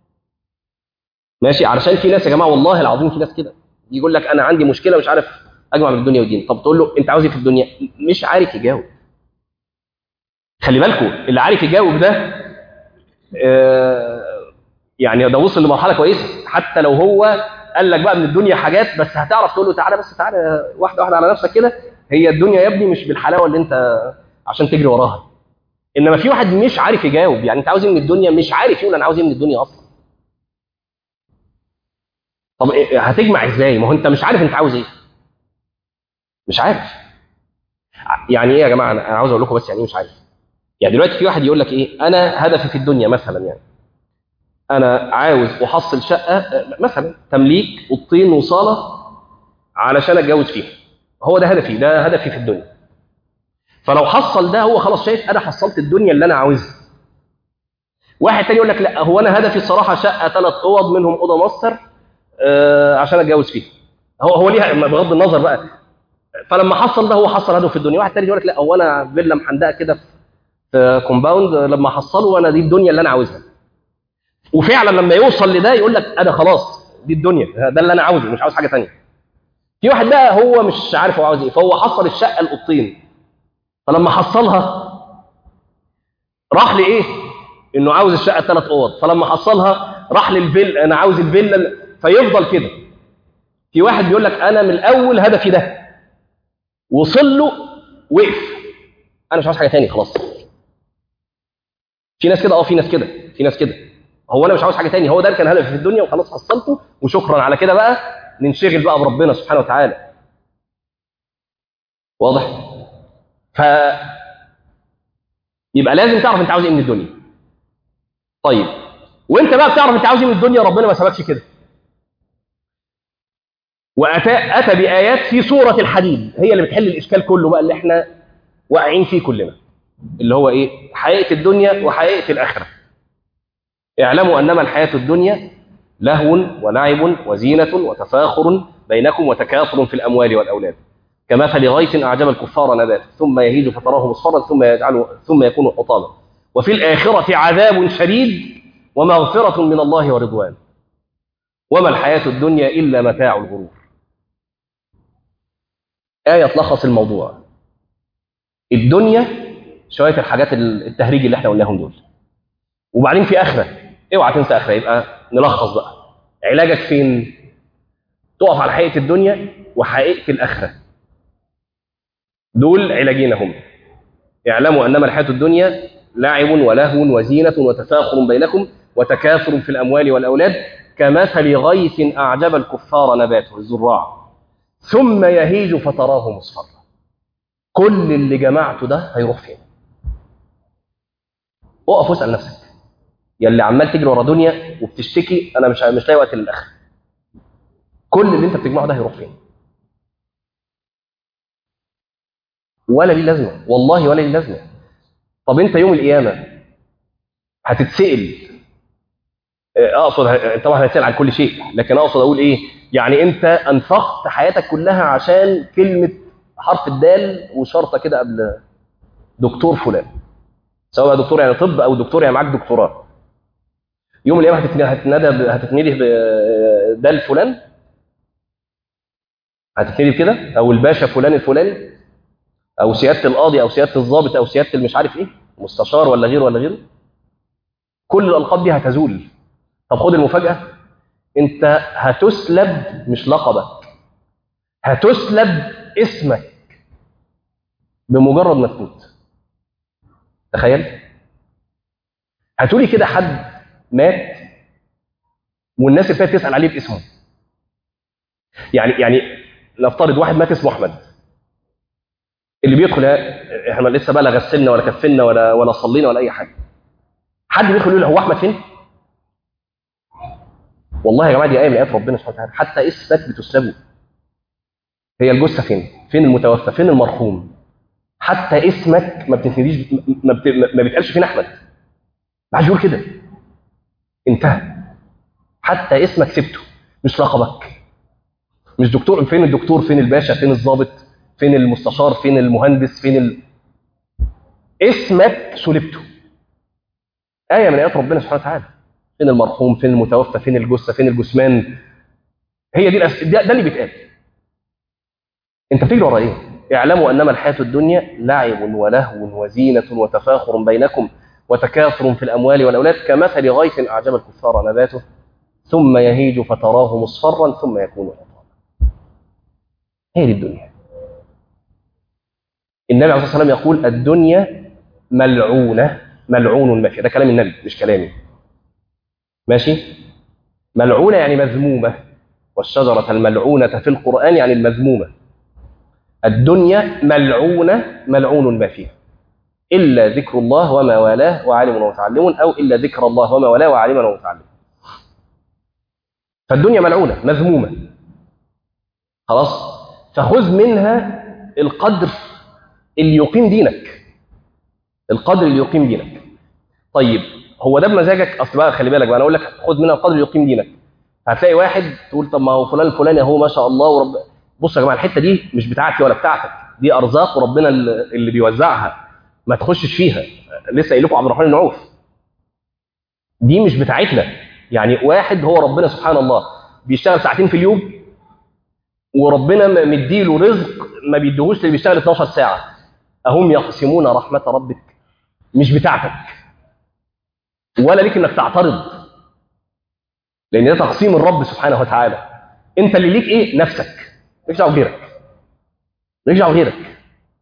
A: ماشي علشان في ناس يا جماعه والله العظيم في ناس كده يقول لك انا عندي مشكله مش عارف اجمع بين الدنيا والدين طب تقول له انت عاوز ايه في الدنيا مش عارف يجاوب خلي بالكم اللي عارف يجاوب ده آه يعني ده وصل لمرحله كويسه حتى لو هو قال لك بقى من الدنيا حاجات بس هتعرف تقول له تعالى بس تعالى واحده واحده على نفسك كده هي الدنيا يا ابني مش بالحلاوه اللي انت عشان تجري وراها انما في واحد مش عارف يجاوب يعني انت عاوز ايه من الدنيا مش عارف يقول انا عاوز ايه من الدنيا اصلا طب إيه هتجمع ازاي ما هو انت مش عارف انت عاوز ايه مش عارف يعني ايه يا جماعه انا أنا عاوز اقول لكم بس يعني ايه مش عارف يعني دلوقتي في واحد يقول لك ايه انا هدفي في الدنيا مثلا يعني انا عاوز احصل شقه آه، مثلا تمليك اوضتين وصاله علشان اتجوز فيها هو ده هدفي ده هدفي في الدنيا فلو حصل ده هو خلاص شايف انا حصلت الدنيا اللي انا عاوزها واحد تاني يقول لك لا هو انا هدفي الصراحه شقه ثلاث اوض منهم اوضه ماستر آه، عشان اتجوز فيها هو هو ليها بغض النظر بقى فلما حصل ده هو حصل هدفه في الدنيا واحد تاني يقول لك لا هو انا فيلا محندقه كده في- في كومباوند لما احصله انا دي الدنيا اللي انا عاوزها وفعلا لما يوصل لده يقول لك انا خلاص دي الدنيا ده اللي انا عاوزه مش عاوز حاجه ثانيه في واحد بقى هو مش عارف هو عاوز ايه فهو حصل الشقه الاوضتين فلما حصلها راح لايه انه عاوز الشقه ثلاث اوض فلما حصلها راح للفيل انا عاوز الفيلا ال- فيفضل كده في واحد بيقول لك انا من الاول هدفي ده وصل له وقف انا مش عاوز حاجه ثانيه خلاص في ناس كده اه في ناس كده في ناس كده هو انا مش عاوز حاجه ثانيه هو ده اللي كان هدفي في الدنيا وخلاص حصلته وشكرا على كده بقى ننشغل بقى بربنا سبحانه وتعالى واضح ف يبقى لازم تعرف انت عاوز ايه من الدنيا طيب وانت بقى بتعرف انت عاوز ايه من الدنيا ربنا ما سابكش كده واتى اتى بايات في سوره الحديد هي اللي بتحل الاشكال كله بقى اللي احنا واقعين فيه كلنا اللي هو ايه حقيقه الدنيا وحقيقه الاخره اعلموا انما الحياه الدنيا لهو ولعب وزينه وتفاخر بينكم وتكاثر في الاموال والاولاد كمثل غيث اعجب الكفار نباته ثم يهيج فتراه مصفرا ثم يجعله ثم يكون حطاما وفي الاخره عذاب شديد ومغفره من الله ورضوان وما الحياه الدنيا الا متاع الغرور ايه تلخص الموضوع الدنيا شويه الحاجات التهريج اللي احنا قلناهم دول وبعدين في اخره اوعى تنسى اخره يبقى نلخص بقى علاجك فين تقف على حقيقه الدنيا وحقيقه الاخره دول علاجين هم اعلموا انما الحياه الدنيا لعب ولهو وزينه وتفاخر بينكم وتكاثر في الاموال والاولاد كمثل غيث اعجب الكفار نباته الزراع ثم يهيج فتراه مصفرا كل اللي جمعته ده هيروح فين اقف واسال نفسك يا اللي عمال تجري ورا دنيا وبتشتكي انا مش مش لاقي وقت للاخر كل اللي انت بتجمعه ده هيروح فين ولا ليه لازمه والله ولا ليه لازمه طب انت يوم القيامه هتتسال اقصد طبعا هتسال عن كل شيء لكن اقصد اقول ايه يعني انت انفقت حياتك كلها عشان كلمه حرف الدال وشرطه كده قبل دكتور فلان سواء بقى دكتور يعني طب او دكتور يعني معاك دكتوراه يوم القيامه هتتنادى هتتنادي بدال فلان هتتنادي بكده او الباشا فلان الفلاني او سياده القاضي او سياده الضابط او سياده المش عارف ايه مستشار ولا غيره ولا غيره كل الالقاب دي هتزول طب خد المفاجاه انت هتسلب مش لقبك هتسلب اسمك بمجرد ما تموت تخيل هتقولي كده حد مات والناس ابتدت تسال عليه باسمه يعني يعني نفترض واحد مات اسمه احمد اللي بيدخل احنا لسه بقى لا غسلنا ولا كفلنا ولا ولا صلينا ولا اي حاجه حد بيدخل يقول له هو احمد فين والله يا جماعه دي ايه من ايات ربنا سبحانه وتعالى حتى اسمك بتسلبه هي الجثه فين فين المتوفى فين المرحوم حتى اسمك ما بتنتهيش ما, بت... ما بيتقالش فين احمد ما حدش يقول كده انتهى حتى اسمك سبته مش لقبك مش دكتور فين الدكتور فين الباشا فين الضابط فين المستشار فين المهندس فين ال... اسمك سلبته آية من آيات ربنا سبحانه وتعالى فين المرحوم فين المتوفى فين الجثة فين الجثمان هي دي الأس... ده, ده اللي بيتقال انت بتجري ورا ايه اعلموا انما الحياه الدنيا لعب ولهو وزينه وتفاخر بينكم وتكاثر في الاموال والاولاد كمثل غيث اعجب الكفار نباته ثم يهيج فتراه مصفرا ثم يكون حطاما هي دي الدنيا النبي عليه الصلاه والسلام يقول الدنيا ملعونه ملعون ما فيها ده كلام النبي مش كلامي ماشي ملعونه يعني مذمومه والشجره الملعونه في القران يعني المذمومه الدنيا ملعونة ملعون ما فيها إلا ذكر الله وما والاه وعالم ومتعلم أو إلا ذكر الله وما والاه وعالم ومتعلم فالدنيا ملعونة مذمومة خلاص فخذ منها القدر اللي يقيم دينك القدر اللي يقيم دينك طيب هو ده بمزاجك اصل بقى خلي بالك بقى انا اقول لك خد منها القدر اللي يقيم دينك هتلاقي واحد تقول طب ما هو فلان الفلاني اهو ما شاء الله ورب بص يا جماعه الحته دي مش بتاعتي ولا بتاعتك دي ارزاق وربنا اللي بيوزعها ما تخشش فيها لسه قايل لكم عبد الرحمن بن عوف دي مش بتاعتنا يعني واحد هو ربنا سبحان الله بيشتغل ساعتين في اليوم وربنا مديله رزق ما بيديهوش اللي بيشتغل 12 ساعه اهم يقسمون رحمه ربك مش بتاعتك ولا ليك انك تعترض لان ده تقسيم الرب سبحانه وتعالى انت اللي ليك ايه نفسك مالكش دعوه بغيرك مالكش دعوه بغيرك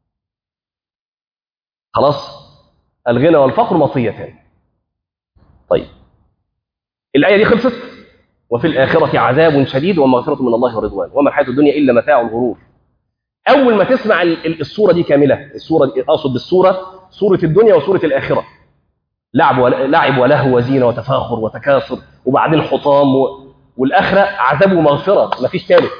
A: خلاص الغنى والفقر مطيتان طيب الآية دي خلصت وفي الآخرة عذاب شديد ومغفرة من الله ورضوان وما الحياة الدنيا إلا متاع الغرور أول ما تسمع الصورة دي كاملة الصورة دي أقصد بالصورة صورة الدنيا وصورة الآخرة لعب لعب ولهو وزينة وتفاخر وتكاثر وبعدين حطام و... والآخرة عذاب ومغفرة مفيش ثالث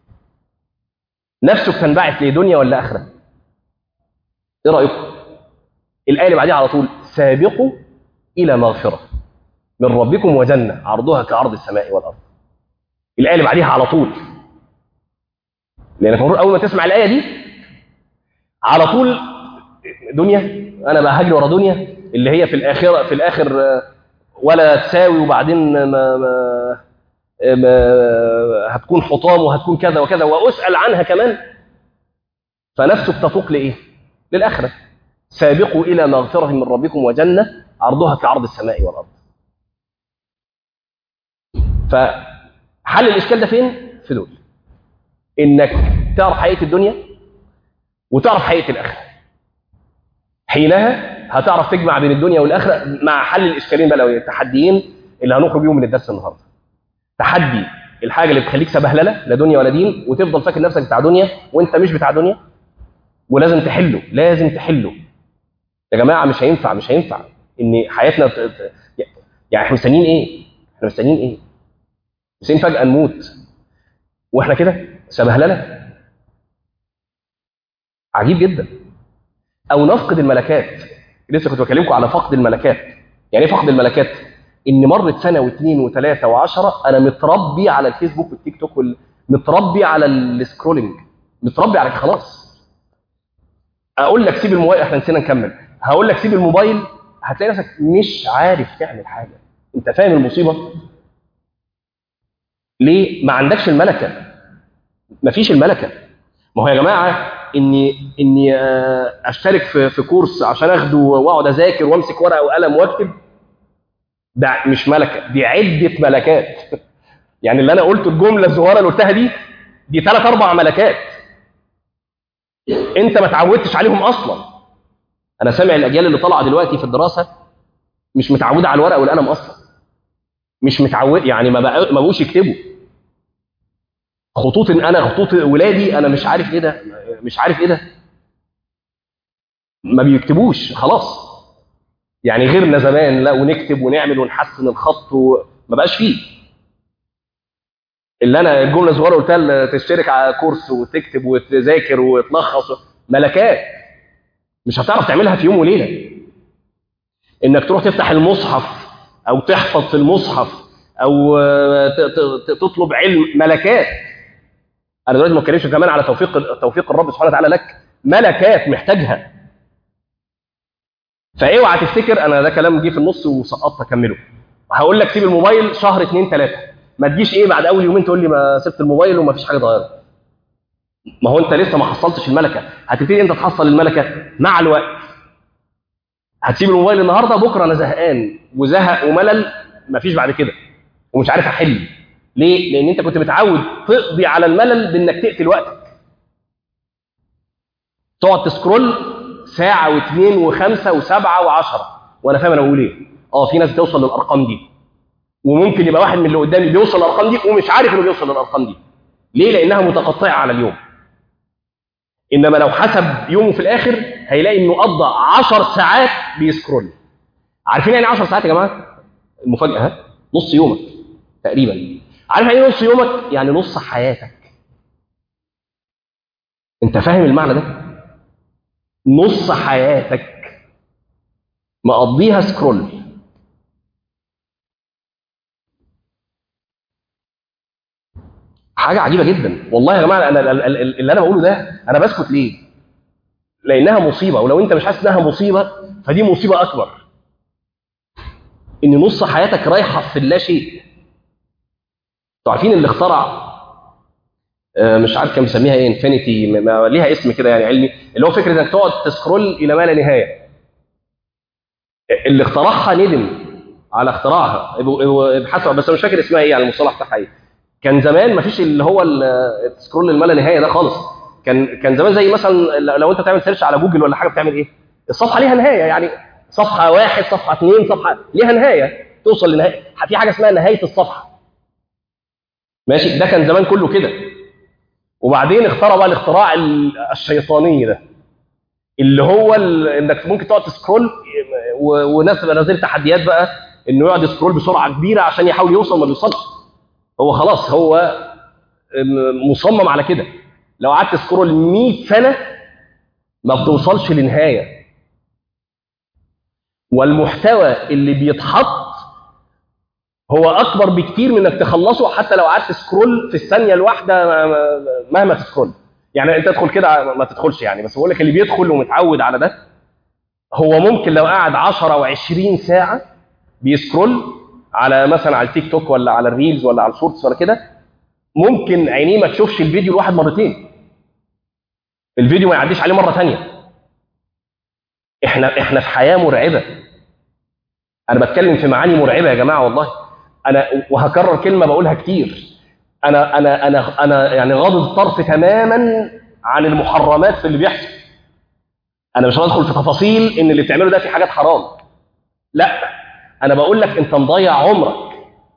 A: نفسك تنبعث لدنيا ولا آخرة إيه رأيكم الآية اللي بعديها على طول سابقوا إلى مغفرة من ربكم وجنة عرضها كعرض السماء والأرض الآية اللي بعديها على طول لأنك المفروض أول ما تسمع الآية دي على طول دنيا أنا بقى هجري ورا دنيا اللي هي في الآخرة في الآخر ولا تساوي وبعدين ما, ما, ما هتكون حطام وهتكون كذا وكذا وأسأل عنها كمان فنفسك تفوق لإيه؟ للآخرة سابقوا إلى مغفرة من ربكم وجنة عرضها كعرض السماء والأرض فحل الإشكال ده فين؟ في دول إنك تعرف حقيقة الدنيا وتعرف حقيقة الآخرة حينها هتعرف تجمع بين الدنيا والآخرة مع حل الإشكالين بقى لو التحديين اللي هنخرج بيهم من الدرس النهارده تحدي الحاجة اللي بتخليك سبهللة لا دنيا ولا دين وتفضل فاكر نفسك بتاع دنيا وانت مش بتاع دنيا ولازم تحله لازم تحله يا جماعه مش هينفع مش هينفع ان حياتنا ت... ت... يعني احنا مستنيين ايه؟ احنا مستنيين ايه؟ مستنيين فجاه نموت واحنا كده سبهلله عجيب جدا او نفقد الملكات لسه كنت بكلمكم على فقد الملكات يعني ايه فقد الملكات؟ ان مرت سنه واثنين وثلاثه وعشره انا متربي على الفيسبوك والتيك توك وال... متربي على السكرولينج متربي على خلاص اقول لك سيب الموبايل احنا نسينا نكمل هقول لك سيب الموبايل هتلاقي نفسك مش عارف تعمل حاجه انت فاهم المصيبه ليه ما عندكش الملكه مفيش الملكه ما هو يا جماعه اني اني اشترك في في كورس عشان اخده واقعد اذاكر وامسك ورقه وقلم واكتب ده مش ملكه دي عده ملكات يعني اللي انا قلته الجمله الصغيره اللي قلتها دي دي ثلاث اربع ملكات انت ما تعودتش عليهم اصلا انا سامع الاجيال اللي طالعه دلوقتي في الدراسه مش متعوده على الورقه والقلم اصلا مش متعود يعني ما بقى ما بقوش يكتبوا خطوط إن انا خطوط ولادي انا مش عارف ايه ده مش عارف ايه ده ما بيكتبوش خلاص يعني غيرنا زمان لا ونكتب ونعمل ونحسن الخط وما بقاش فيه اللي انا الجمله الصغيره قلتها تشترك على كورس وتكتب وتذاكر وتلخص ملكات مش هتعرف تعملها في يوم وليله انك تروح تفتح المصحف او تحفظ في المصحف او تطلب علم ملكات انا دلوقتي ما بتكلمش كمان على توفيق توفيق الرب سبحانه وتعالى لك ملكات محتاجها فاوعى تفتكر انا ده كلام جه في النص وسقطت اكمله هقول لك سيب الموبايل شهر اثنين ثلاثه ما تجيش ايه بعد اول يومين تقول لي ما سبت الموبايل وما فيش حاجه اتغيرت ما هو انت لسه ما حصلتش الملكه هتبتدي انت تحصل الملكه مع الوقت هتسيب الموبايل النهارده بكره انا زهقان وزهق وملل ما فيش بعد كده ومش عارف احل ليه لان انت كنت متعود تقضي على الملل بانك تقتل وقتك تقعد تسكرول ساعه واثنين وخمسه وسبعه وعشره وانا فاهم انا بقول ايه اه في ناس بتوصل للارقام دي وممكن يبقى واحد من اللي قدامي بيوصل للارقام دي ومش عارف انه بيوصل للارقام دي ليه لانها متقطعه على اليوم انما لو حسب يومه في الاخر هيلاقي انه قضى 10 ساعات بيسكرول عارفين يعني 10 ساعات يا جماعه المفاجاه ها نص يومك تقريبا عارف يعني ايه نص يومك يعني نص حياتك انت فاهم المعنى ده نص حياتك مقضيها سكرول حاجه عجيبه جدا والله يا جماعه انا ال- ال- ال- اللي انا بقوله ده انا بسكت ليه لانها مصيبه ولو انت مش حاسس انها مصيبه فدي مصيبه اكبر ان نص حياتك رايحه في اللا شيء انتوا عارفين اللي اخترع آه، مش عارف كان بيسميها ايه انفينيتي ما ليها اسم كده يعني علمي اللي هو فكره انك تقعد تسكرول الى ما لا نهايه اللي اخترعها ندم على اختراعها ابو- ابو- ابحثوا بس أنا مش فاكر اسمها ايه يعني المصطلح بتاعها ايه كان زمان ما فيش اللي هو ال- السكرول الما لا نهايه ده خالص كان كان زمان زي مثلا لو انت تعمل سيرش على جوجل ولا حاجه بتعمل ايه الصفحه ليها نهايه يعني صفحه واحد صفحه اثنين صفحه ليها نهايه توصل لنهايه في حاجه اسمها نهايه الصفحه ماشي ده كان زمان كله كده وبعدين اخترع بقى الاختراع ال- الشيطاني ده اللي هو ال- انك ممكن تقعد تسكرول و- وناس بقى نازل تحديات بقى انه يقعد يسكرول بسرعه كبيره عشان يحاول يوصل ما بيوصلش هو خلاص هو مصمم على كده لو قعدت تسكرول 100 سنه ما بتوصلش لنهايه والمحتوى اللي بيتحط هو اكبر بكتير من انك تخلصه حتى لو قعدت تسكرول في الثانيه الواحده مهما تسكرول يعني انت تدخل كده ما تدخلش يعني بس بقول لك اللي بيدخل ومتعود على ده هو ممكن لو قعد 10 و20 ساعه بيسكرول على مثلا على التيك توك ولا على الريلز ولا على الشورتس ولا كده ممكن عينيه ما تشوفش الفيديو الواحد مرتين الفيديو ما يعديش عليه مره ثانيه احنا احنا في حياه مرعبه انا بتكلم في معاني مرعبه يا جماعه والله انا وهكرر كلمه بقولها كتير انا انا انا انا يعني غاضب الطرف تماما عن المحرمات في اللي بيحصل انا مش هدخل في تفاصيل ان اللي بتعمله ده في حاجات حرام لا انا بقول لك انت مضيع عمرك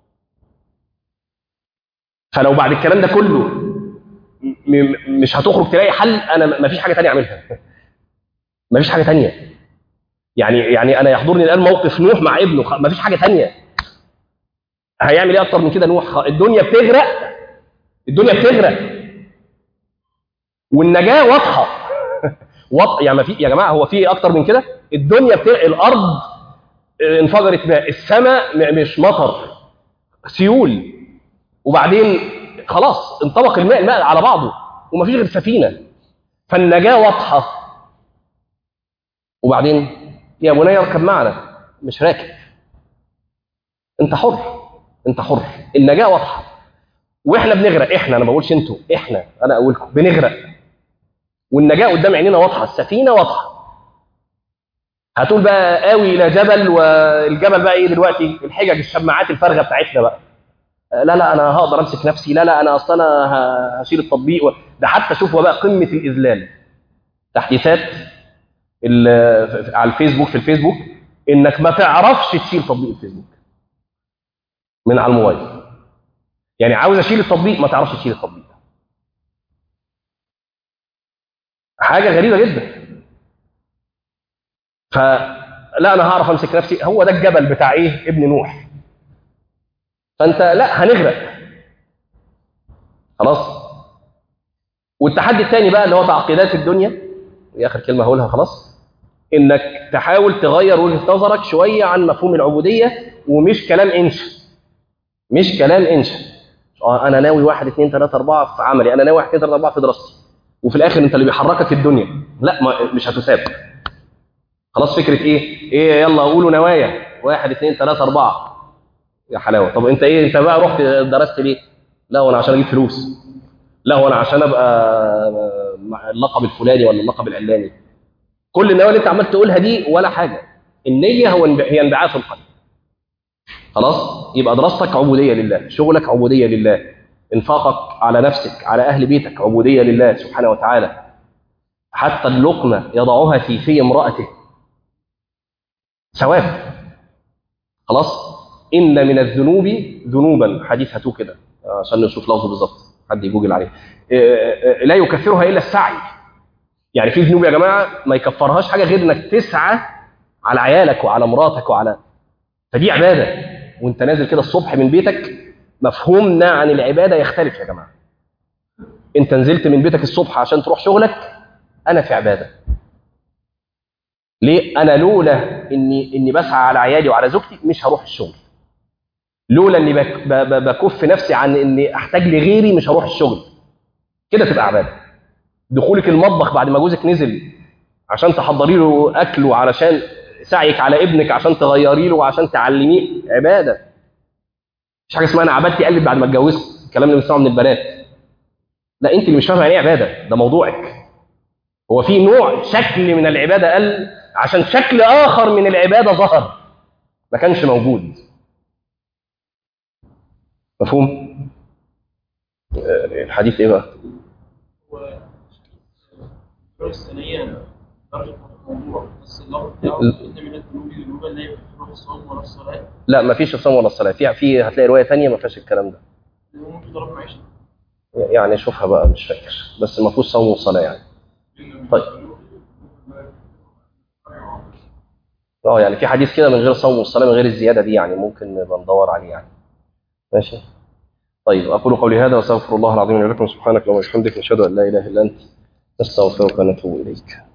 A: فلو بعد الكلام ده كله م- م- مش هتخرج تلاقي حل انا ما فيش حاجه تانية اعملها ما فيش حاجه تانية يعني يعني انا يحضرني الان موقف نوح مع ابنه خ- ما فيش حاجه تانية هيعمل ايه اكتر من كده نوح خ- الدنيا بتغرق الدنيا بتغرق والنجاه واضحه واضحه يعني ما في يا جماعه هو في إيه اكتر من كده الدنيا بتغرق الارض انفجرت ماء السماء م- مش مطر سيول وبعدين خلاص انطبق الماء الماء على بعضه ومفيش غير سفينه فالنجاه واضحه وبعدين يا بني اركب معنا مش راكب انت حر انت حر النجاه واضحه واحنا بنغرق احنا انا ما بقولش انتوا احنا انا اقولكم بنغرق والنجاه قدام عينينا واضحه السفينه واضحه هتقول بقى قوي الى جبل والجبل بقى ايه دلوقتي الحجج الشماعات الفارغه بتاعتنا بقى لا لا انا هقدر امسك نفسي لا لا انا اصل انا ه- هشيل التطبيق و... ده حتى شوفوا بقى قمه الاذلال تحديثات ال- على الفيسبوك في الفيسبوك انك ما تعرفش تشيل تطبيق الفيسبوك من على الموبايل يعني عاوز اشيل التطبيق ما تعرفش تشيل التطبيق حاجه غريبه جدا فلا انا هعرف امسك نفسي هو ده الجبل بتاع ايه ابن نوح فانت لا هنغرق خلاص والتحدي الثاني بقى اللي هو تعقيدات الدنيا دي اخر كلمه هقولها خلاص انك تحاول تغير وجهه نظرك شويه عن مفهوم العبوديه ومش كلام انشا مش كلام انشا اه انا ناوي واحد اثنين ثلاثه اربعه في عملي انا ناوي واحد اثنين ثلاثه اربعه في دراستي وفي الاخر انت اللي بيحركك الدنيا لا ما مش هتساب خلاص فكره ايه ايه يلا قولوا نوايا واحد اثنين ثلاثه اربعه يا حلاوه طب انت ايه انت بقى رحت درست ليه لا وانا عشان اجيب فلوس لا وانا عشان ابقى مع اللقب الفلاني ولا اللقب العلاني كل النوايا اللي انت عمال تقولها دي ولا حاجه النيه هو انب- هي انبعاث القلب خلاص يبقى دراستك عبوديه لله شغلك عبوديه لله انفاقك على نفسك على اهل بيتك عبوديه لله سبحانه وتعالى حتى اللقمه يضعها في في امراته ثواب خلاص ان من الذنوب ذنوبا حديث هاتوه كده عشان نشوف لفظه بالظبط حد يجوجل عليه إيه، إيه، لا يكفرها الا السعي يعني في ذنوب يا جماعه ما يكفرهاش حاجه غير انك تسعى على عيالك وعلى مراتك وعلى فدي عباده وانت نازل كده الصبح من بيتك مفهومنا عن العباده يختلف يا جماعه انت نزلت من بيتك الصبح عشان تروح شغلك انا في عباده ليه انا لولا اني اني بسعى على عيالي وعلى زوجتي مش هروح الشغل لولا اني بك ب- ب- بكف نفسي عن اني احتاج لغيري مش هروح الشغل كده تبقى عباده دخولك المطبخ بعد ما جوزك نزل عشان تحضري له اكل وعلشان سعيك على ابنك عشان تغيري له وعشان تعلميه عباده مش حاجه اسمها انا عبادتي قلت بعد ما اتجوزت الكلام اللي بنسمعه من البنات لا انت اللي مش فاهمه يعني ايه عباده ده موضوعك هو في نوع شكل من العباده قل عشان شكل اخر من العباده ظهر ما كانش موجود مفهوم آه، الحديث ايه بقى
B: الدرجة الثانية درجة الموضوع بس اللفظ بتاعه إن من الذنوب ذنوبا لا يكفرها الصوم ولا الصلاة
A: لا ما فيش الصوم ولا الصلاه في في هتلاقي روايه ثانيه ما فيهاش الكلام ده
B: اللي هو ممكن ضرب معيشة
A: يعني شوفها بقى مش فاكر بس ما فيهوش صوم وصلاه يعني طيب اه يعني في حديث كده من غير صوم والصلاه من غير الزياده دي يعني ممكن نبقى ندور عليه يعني ماشي طيب اقول قولي هذا واستغفر الله العظيم لي ولكم سبحانك اللهم وبحمدك نشهد ان لا اله الا انت نستغفرك ونتوب اليك